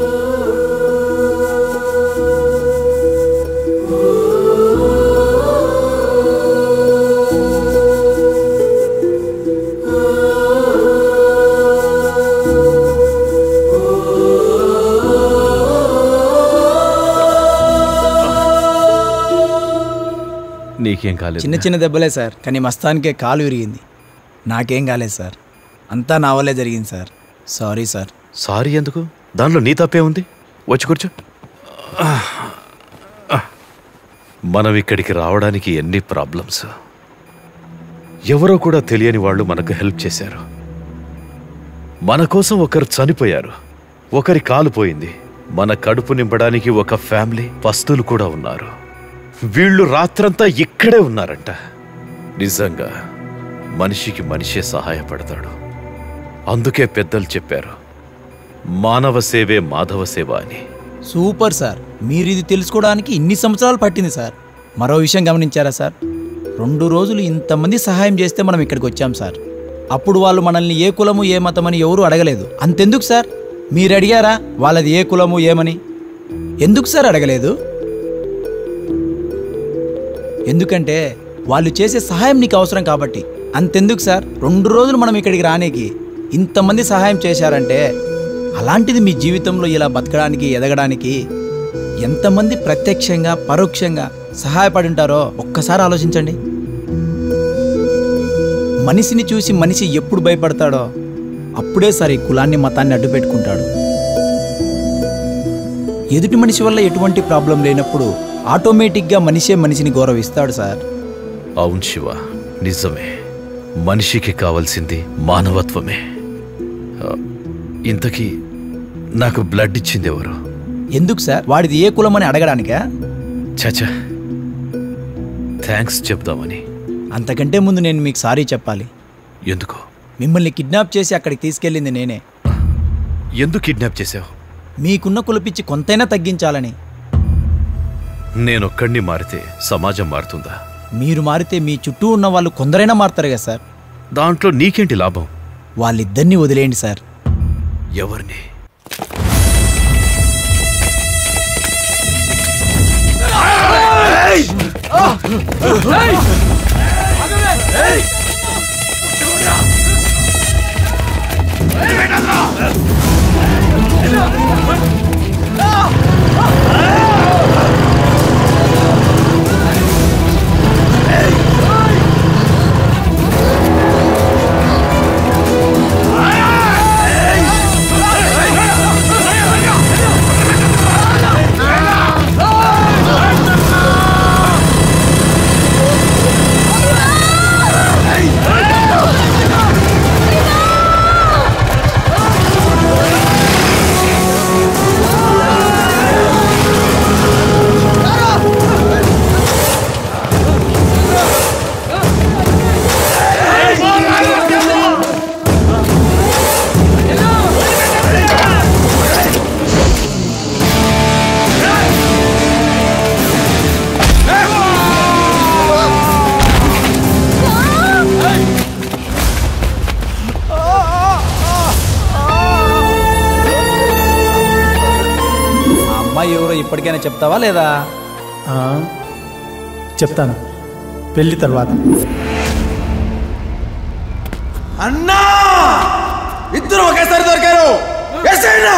నీకేం కాలేదు చిన్న చిన్న దెబ్బలే సార్ కానీ మస్తానికే కాలు విరిగింది నాకేం కాలేదు సార్ అంతా నా వల్లే జరిగింది సార్ సారీ సార్ సారీ ఎందుకు దానిలో నీ తప్పే ఉంది వచ్చి కూర్చో మనం ఇక్కడికి రావడానికి ఎన్ని ప్రాబ్లమ్స్ ఎవరో కూడా తెలియని వాళ్ళు మనకు హెల్ప్ చేశారు మన కోసం ఒకరు చనిపోయారు ఒకరి కాలు పోయింది మన కడుపు నింపడానికి ఒక ఫ్యామిలీ పస్తులు కూడా ఉన్నారు వీళ్ళు రాత్రంతా ఇక్కడే ఉన్నారంట నిజంగా మనిషికి మనిషే సహాయపడతాడు అందుకే పెద్దలు చెప్పారు మానవ సేవే మాధవ సేవ అని సూపర్ సార్ మీరు ఇది తెలుసుకోవడానికి ఇన్ని సంవత్సరాలు పట్టింది సార్ మరో విషయం గమనించారా సార్ రెండు రోజులు ఇంతమంది సహాయం చేస్తే మనం ఇక్కడికి వచ్చాం సార్ అప్పుడు వాళ్ళు మనల్ని ఏ కులము ఏ మతమని ఎవరూ అడగలేదు అంతెందుకు సార్ మీరు అడిగారా వాళ్ళది ఏ కులము ఏమని ఎందుకు సార్ అడగలేదు ఎందుకంటే వాళ్ళు చేసే సహాయం నీకు అవసరం కాబట్టి అంతెందుకు సార్ రెండు రోజులు మనం ఇక్కడికి రానేకి ఇంతమంది సహాయం చేశారంటే అలాంటిది మీ జీవితంలో ఇలా బతకడానికి ఎదగడానికి ఎంతమంది ప్రత్యక్షంగా పరోక్షంగా సహాయపడి ఉంటారో ఒక్కసారి ఆలోచించండి మనిషిని చూసి మనిషి ఎప్పుడు భయపడతాడో అప్పుడే సరే కులాన్ని మతాన్ని అడ్డు పెట్టుకుంటాడు ఎదుటి మనిషి వల్ల ఎటువంటి ప్రాబ్లం లేనప్పుడు ఆటోమేటిక్గా మనిషే మనిషిని గౌరవిస్తాడు సార్ అవును శివ నిజమే మనిషికి కావాల్సింది మానవత్వమే ఆ, ఇంతకీ నాకు బ్లడ్ ఇచ్చింది ఎవరు ఎందుకు సార్ వాడిది ఏ కులం అని అడగడానికా చచా థ్యాంక్స్ చెప్దామని అంతకంటే ముందు నేను మీకు సారీ చెప్పాలి ఎందుకు మిమ్మల్ని కిడ్నాప్ చేసి అక్కడికి తీసుకెళ్ళింది నేనే ఎందుకు కిడ్నాప్ చేశావు మీకున్న కులపిచ్చి కొంతైనా తగ్గించాలని నేనొక్కడిని మారితే సమాజం మారుతుందా మీరు మారితే మీ చుట్టూ ఉన్న వాళ్ళు కొందరైనా మారుతారు కదా సార్ దాంట్లో నీకేంటి లాభం వాళ్ళిద్దరినీ వదిలేయండి సార్ ఎవరిని ఆ అమ్మాయి ఎవరో ఇప్పటికైనా చెప్తావా లేదా ఆ, చెప్తాను పెళ్లి తర్వాత అన్నా ఇద్దరు ఒకేసారి దొరికారు వేసేయండి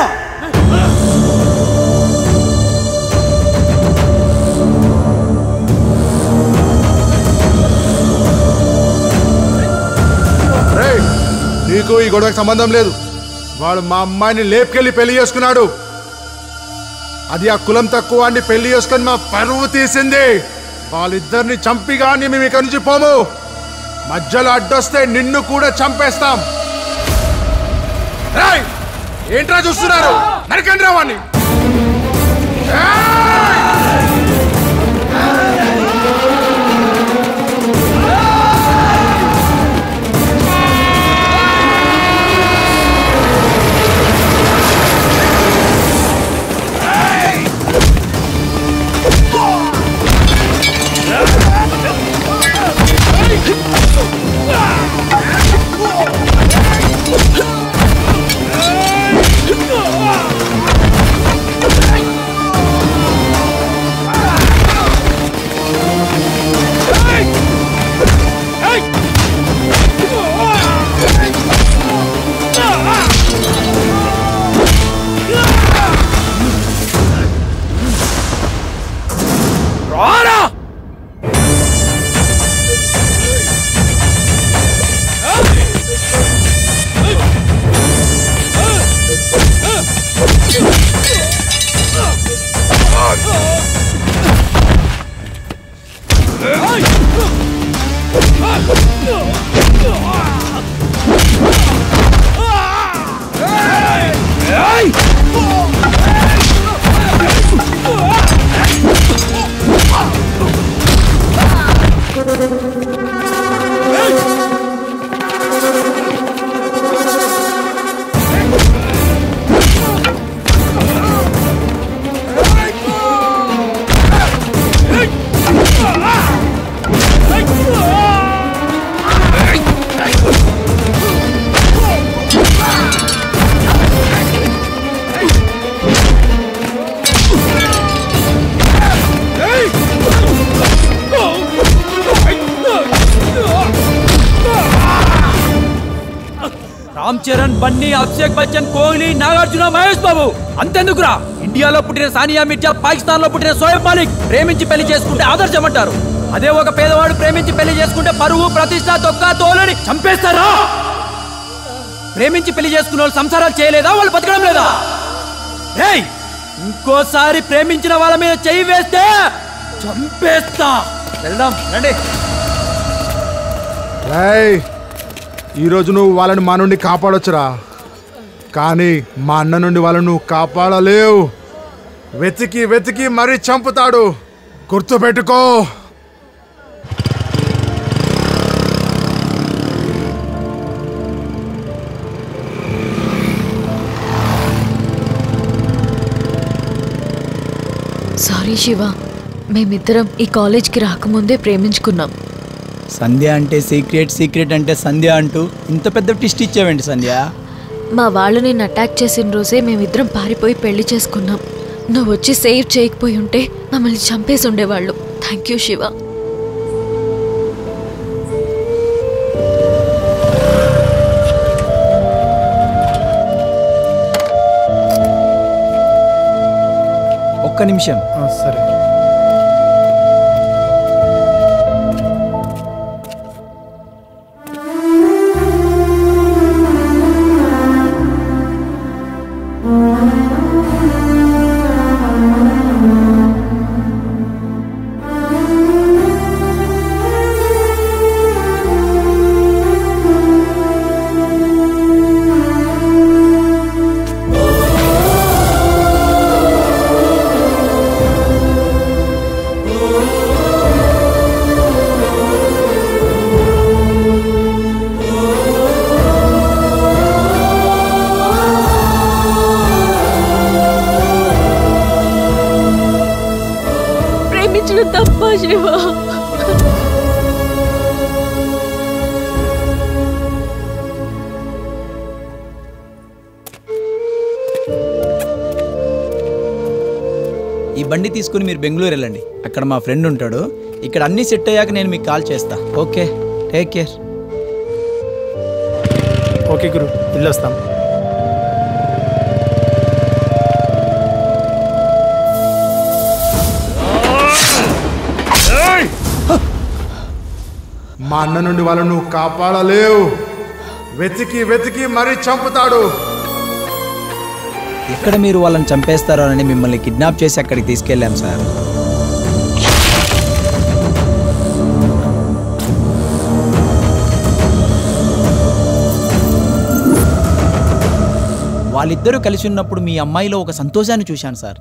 రేయ్, నీకు ఈ గొడవకి సంబంధం లేదు వాడు మా అమ్మాయిని లేపుకెళ్ళి పెళ్లి చేసుకున్నాడు అది ఆ కులం తక్కువ వాడిని పెళ్లి చేసుకొని మా పరువు తీసింది వాళ్ళిద్దరిని చంపి కానీ మేము ఇక్కడి నుంచి పోము మధ్యలో అడ్డొస్తే నిన్ను కూడా చంపేస్తాం రేయ్, ఏంట్రా చూస్తున్నారు నరకండి రా వాడిని రారా Ah! రామ్ చరణ్ బన్నీ అభిషేక్ బచ్చన్ కోహ్లీ నాగార్జున మహేష్ బాబు అంతెందుకురా ఇండియాలో పుట్టిన సానియా మిర్జా పాకిస్తాన్ లో పుట్టిన సోయబ్ మాలిక్ ప్రేమించి పెళ్లి చేసుకుంటే ఆదర్శం అంటారు అదే ఒక పేదవాడు ప్రేమించి పెళ్లి చేసుకుంటే పరువు ప్రతిష్ట తొక్క తోలని చంపేస్తారా ప్రేమించి పెళ్లి చేసుకున్న వాళ్ళు సంసారాలు చేయలేదా వాళ్ళు బతకడం లేదా ఏయ్ ఇంకోసారి ప్రేమించిన వాళ్ళ మీద చెయ్యి వేస్తే చంపేస్తా వెళ్దాం రండి రేయ్ ఈరోజు నువ్వు వాళ్ళని మా నుండి కాపాడొచ్చురా కానీ మా అన్న నుండి వాళ్ళను నువ్వు కాపాడలేవు వెతికి వెతికి మరీ చంపుతాడు గుర్తుపెట్టుకో సారీ శివ మేమిద్దరం ఈ కాలేజ్కి రాకముందే ప్రేమించుకున్నాం సంధ్య అంటే సీక్రెట్ సీక్రెట్ అంటే సంధ్య అంటూ ఇంత పెద్ద ట్విస్ట్ ఇచ్చావేంటి సంధ్య మా వాళ్ళు నేను అటాక్ చేసిన రోజే మేమిద్దరం పారిపోయి పెళ్లి చేసుకున్నాం నువ్వు వచ్చి సేవ్ చేయకపోయి ఉంటే మమ్మల్ని చంపేసి ఉండేవాళ్ళు థ్యాంక్ యూ శివ ఒక్క నిమిషం సరే ప్రేమించడం తప్ప శివ ఈ బండి తీసుకుని మీరు బెంగళూరు వెళ్ళండి అక్కడ మా ఫ్రెండ్ ఉంటాడు ఇక్కడ అన్నీ సెట్ అయ్యాక నేను మీకు కాల్ చేస్తా ఓకే టేక్ కేర్ ఓకే గురు వెళ్ళొస్తాం మా అన్న నుండి వాళ్ళను నువ్వు కాపాడలేవు వెతికి వెతికి మరీ చంపుతాడు ఎక్కడ మీరు వాళ్ళని చంపేస్తారో అని మిమ్మల్ని కిడ్నాప్ చేసి అక్కడికి తీసుకెళ్ళాం సార్ వాళ్ళిద్దరూ కలిసి ఉన్నప్పుడు మీ అమ్మాయిలో ఒక సంతోషాన్ని చూశాను సార్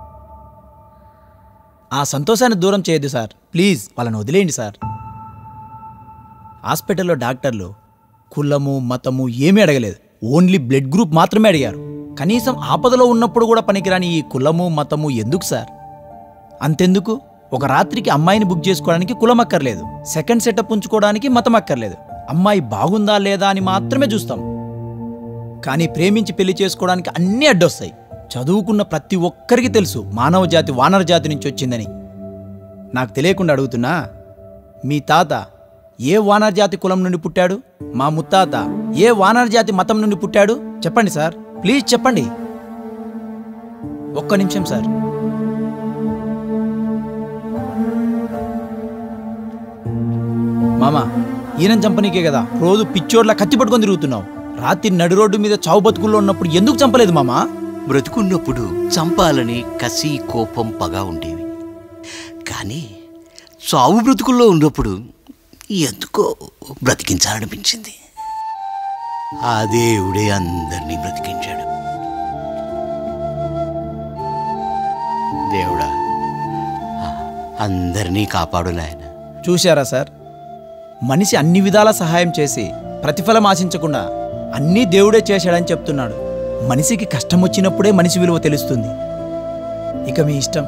ఆ సంతోషాన్ని దూరం చేయొద్దు సార్ ప్లీజ్ వాళ్ళని వదిలేయండి సార్ హాస్పిటల్లో డాక్టర్లు కులము మతము ఏమీ అడగలేదు ఓన్లీ బ్లడ్ గ్రూప్ మాత్రమే అడిగారు కనీసం ఆపదలో ఉన్నప్పుడు కూడా పనికిరాని ఈ కులము మతము ఎందుకు సార్ అంతెందుకు ఒక రాత్రికి అమ్మాయిని బుక్ చేసుకోవడానికి కులం అక్కర్లేదు సెకండ్ సెటప్ ఉంచుకోవడానికి మతం అక్కర్లేదు అమ్మాయి బాగుందా లేదా అని మాత్రమే చూస్తాం కానీ ప్రేమించి పెళ్లి చేసుకోవడానికి అన్నీ అడ్డొస్తాయి చదువుకున్న ప్రతి ఒక్కరికి తెలుసు మానవ జాతి వానర జాతి నుంచి వచ్చిందని నాకు తెలియకుండా అడుగుతున్నా మీ తాత ఏ వానర జాతి కులం నుండి పుట్టాడు మా ముత్తాత ఏ వానర జాతి మతం నుండి పుట్టాడు చెప్పండి సార్ ప్లీజ్ చెప్పండి ఒక్క నిమిషం సార్ మామా ఈయన చంపనీకే కదా రోజు పిచ్చోడ్లా కత్తి పట్టుకొని తిరుగుతున్నావు రాత్రి నడి రోడ్డు మీద చావు బతుకుల్లో ఉన్నప్పుడు ఎందుకు చంపలేదు మామా బ్రతుకున్నప్పుడు చంపాలని కసి కోపం పగ ఉండేవి కానీ చావు బ్రతుకుల్లో ఉన్నప్పుడు ఎందుకో బ్రతికించాలనిపించింది ఆ దేవుడే అందరినీ బ్రతికించాడు దేవుడా ఆ, అందరినీ కాపాడు నాయన చూశారా సార్ మనిషి అన్ని విధాల సహాయం చేసి ప్రతిఫలం ఆశించకుండా అన్నీ దేవుడే చేశాడని చెప్తున్నాడు మనిషికి కష్టం వచ్చినప్పుడే మనిషి విలువ తెలుస్తుంది ఇక మీ ఇష్టం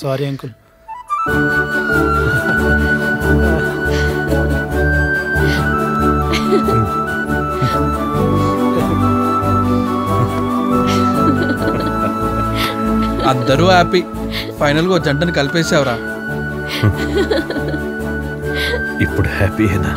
సారీ అంకుల్ అందరూ హ్యాపీ ఫైనల్గా ఓ జంటను కలిపేసావురా ఇప్పుడు హ్యాపీయేనా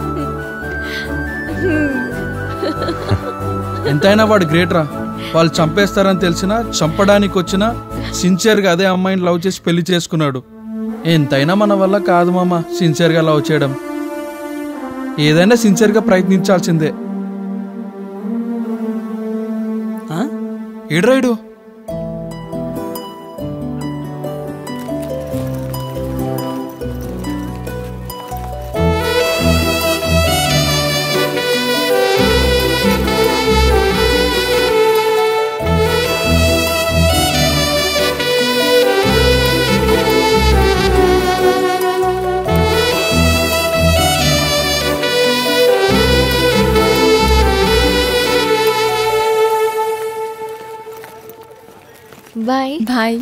ఎంతైనా వాడు గ్రేట్ రా వాళ్ళు చంపేస్తారని తెలిసినా చంపడానికి వచ్చినా సిన్సియర్గా అదే అమ్మాయిని లవ్ చేసి పెళ్లి చేసుకున్నాడు ఎంతైనా మన వల్ల కాదు మామ సిన్సియర్గా లవ్ చేయడం ఏదైనా సిన్సియర్గా ప్రయత్నించాల్సిందే ఏడ్రాయుడు బాయ్ బాయ్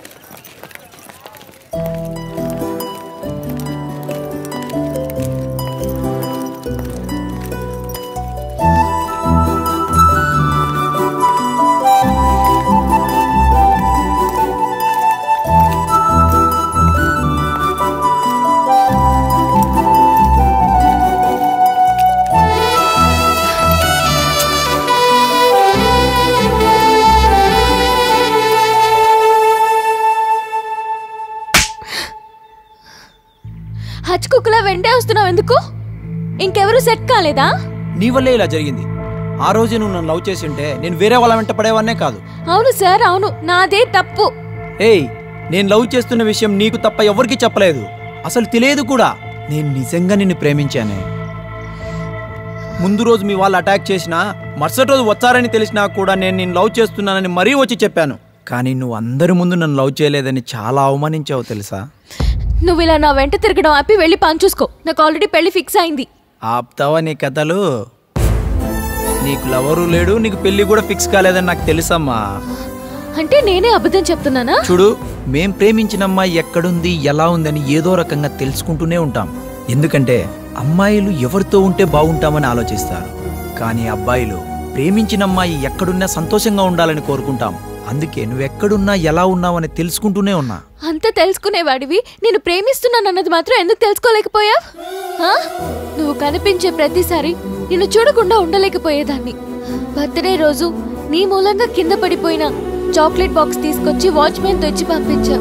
హచ్ కుక్కలా వెంటే వస్తున్నావు ఎందుకు ఇంకెవరు సెట్ కాలేదా నీ వల్లే ఇలా జరిగింది ఆ రోజు నువ్వు నన్ను లవ్ చేసి ఉంటే నేను వేరే వాళ్ళ వెంట పడేవాన్నే కాదు అవును సార్ అవును నాదే తప్పు ఏయ్ నేను లవ్ చేస్తున్న విషయం నీకు తప్ప ఎవరికి చెప్పలేదు అసలు తెలియదు కూడా నేను నిజంగా నిన్ను ప్రేమించానే ముందు రోజు మీ వాళ్ళు అటాక్ చేసినా మరుసటి రోజు వచ్చారని తెలిసినా కూడా నేను నిన్ను లవ్ చేస్తున్నానని మరీ వచ్చి చెప్పాను కానీ నువ్వు అందరి ముందు నన్ను లవ్ చేయలేదని చాలా అవమానించావు తెలుసా నువ్వు ఇలా నా వెంట తిరగడం ఆపి వెళ్ళి పని చూసుకో నాకు ఆల్రెడీ పెళ్లి ఫిక్స్ అయింది ఆప్తావా నీ కథలు నీకు లవరు లేడు నీకు పెళ్లి కూడా ఫిక్స్ కాలేదని నాకు తెలుసమ్మా అంటే నేనే అబద్ధం చెప్తున్నానా చూడు మేం ప్రేమించిన అమ్మాయి ఎక్కడుంది ఎలా ఉందని ఏదో రకంగా తెలుసుకుంటూనే ఉంటాం ఎందుకంటే అమ్మాయిలు ఎవరితో ఉంటే బాగుంటామని ఆలోచిస్తారు కానీ అబ్బాయిలు ప్రేమించిన అమ్మాయి ఎక్కడున్నా సంతోషంగా ఉండాలని కోరుకుంటాం అందుకే నువ్వెక్కడున్నా ఎలా ఉన్నావని తెలుసుకుంటూనే ఉన్నా అంత తెలుసుకునేవాడివి నేను ప్రేమిస్తున్నానన్నది మాత్రం ఎందుకు తెలుసుకోలేకపోయా నువ్వు కనిపించే ప్రతిసారి నిన్ను చూడకుండా ఉండలేకపోయేదాన్ని బర్త్డే రోజు నీ మూలంగా కింద పడిపోయిన చాక్లెట్ బాక్స్ తీసుకొచ్చి వాచ్మెన్ తెచ్చి పంపించా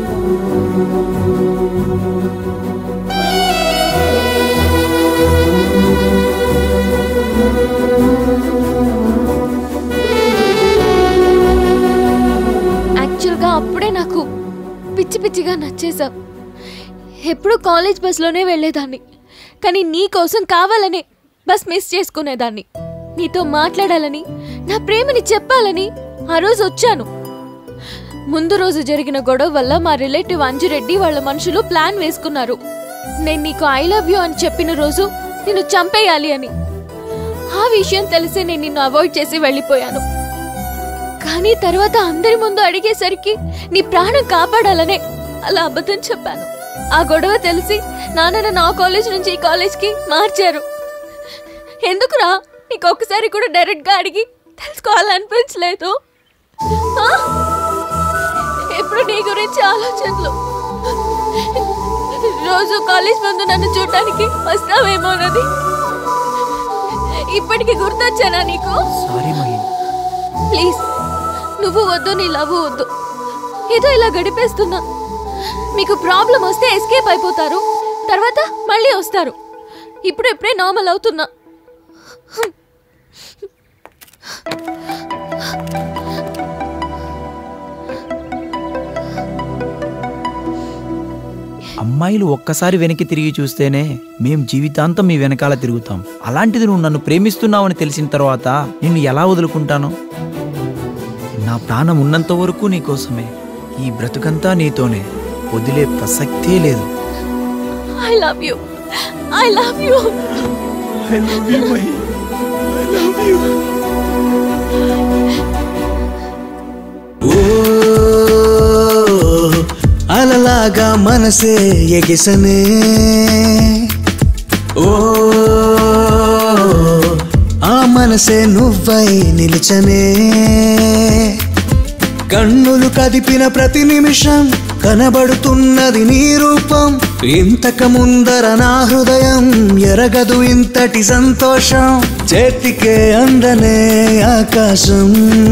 యాక్చువల్గా అప్పుడే నాకు పిచ్చి పిచ్చిగా నచ్చేశావు ఎప్పుడు కాలేజ్ బస్లోనే వెళ్ళేదాన్ని కానీ నీ కోసం కావాలనే బస్ మిస్ చేసుకునేదాన్ని నీతో మాట్లాడాలని నా ప్రేమని చెప్పాలని ఆ రోజు వచ్చాను ముందు రోజు జరిగిన గొడవ వల్ల మా రిలేటివ్ అంజురెడ్డి వాళ్ళ మనుషులు ప్లాన్ వేసుకున్నారు నేను నీకు ఐ లవ్ యూ అని చెప్పిన రోజు నిన్ను చంపేయాలి అని ఆ విషయం తెలిసి నేను నిన్ను అవాయిడ్ చేసి వెళ్ళిపోయాను కానీ తర్వాత అందరి ముందు అడిగేసరికి నీ ప్రాణం కాపాడాలనే అలా అబద్ధం చెప్పాను ఆ గొడవ తెలిసి నాన్న నన్ను ఆ కాలేజ్ నుంచి ఈ కాలేజ్కి మార్చారు ఎందుకురా నీకు ఒక్కసారి కూడా డైరెక్ట్ గా అడిగి తెలుసుకోవాలనిపించలేదు ఆ? ఎప్పుడు నీ గురించి ఆలోచనలు రోజు కాలేజ్ ముందు నన్ను చూడటానికి వస్తావేమోనది ఇప్పటికి గుర్తొచ్చానా నీకు సారీ మహిళ ప్లీజ్ నువ్వు వద్దు నీ లవ్ వద్దు ఏదో ఇలా గడిపేస్తున్నా మీకు ప్రాబ్లం వస్తే ఎస్కేప్ అయిపోతారు తర్వాత మళ్ళీ వస్తారు ఇప్పుడు ఇప్పుడే నార్మల్ అవుతున్నా అమ్మాయిలు ఒక్కసారి వెనక్కి తిరిగి చూస్తేనే మేం జీవితాంతం మీ వెనకాల తిరుగుతాం అలాంటిది నువ్వు నన్ను ప్రేమిస్తున్నావని తెలిసిన తర్వాత నిన్ను ఎలా వదులుకుంటాను నా ప్రాణం ఉన్నంత వరకు నీకోసమే ఈ బ్రతుకంతా నీతోనే వదిలే ప్రసక్తే లేదు I love you I love you I love you Mahi I love you ఓ అలలా అలలాగా మనసే ఎగిసనే ఓ ఆ మనసే నువ్వై నిలిచనే కన్నులు కదిపిన ప్రతి నిమిషం కనబడుతున్నది నీ రూపం ఇంతక ముందర నా హృదయం ఎరగదు ఇంతటి సంతోషం చేతికే అందనే ఆకాశం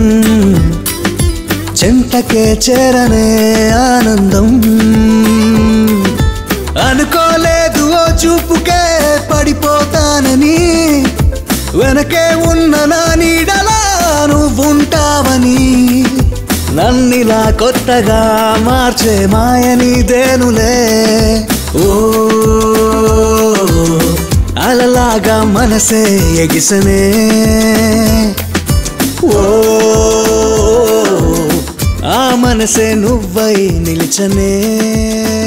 చెంతకే చేరనే ఆనందం అనుకోలేదు ఓ చూపుకే పడిపోతానని వెనకే ఉన్న నా నీడలా నువ్వుంటావని నన్నిలా కొత్తగా మార్చే మాయనిదేనులే ఓ అలలాగా మనసే ఎగిసనే ఓ ఆ మనసే నువ్వై నిలిచనే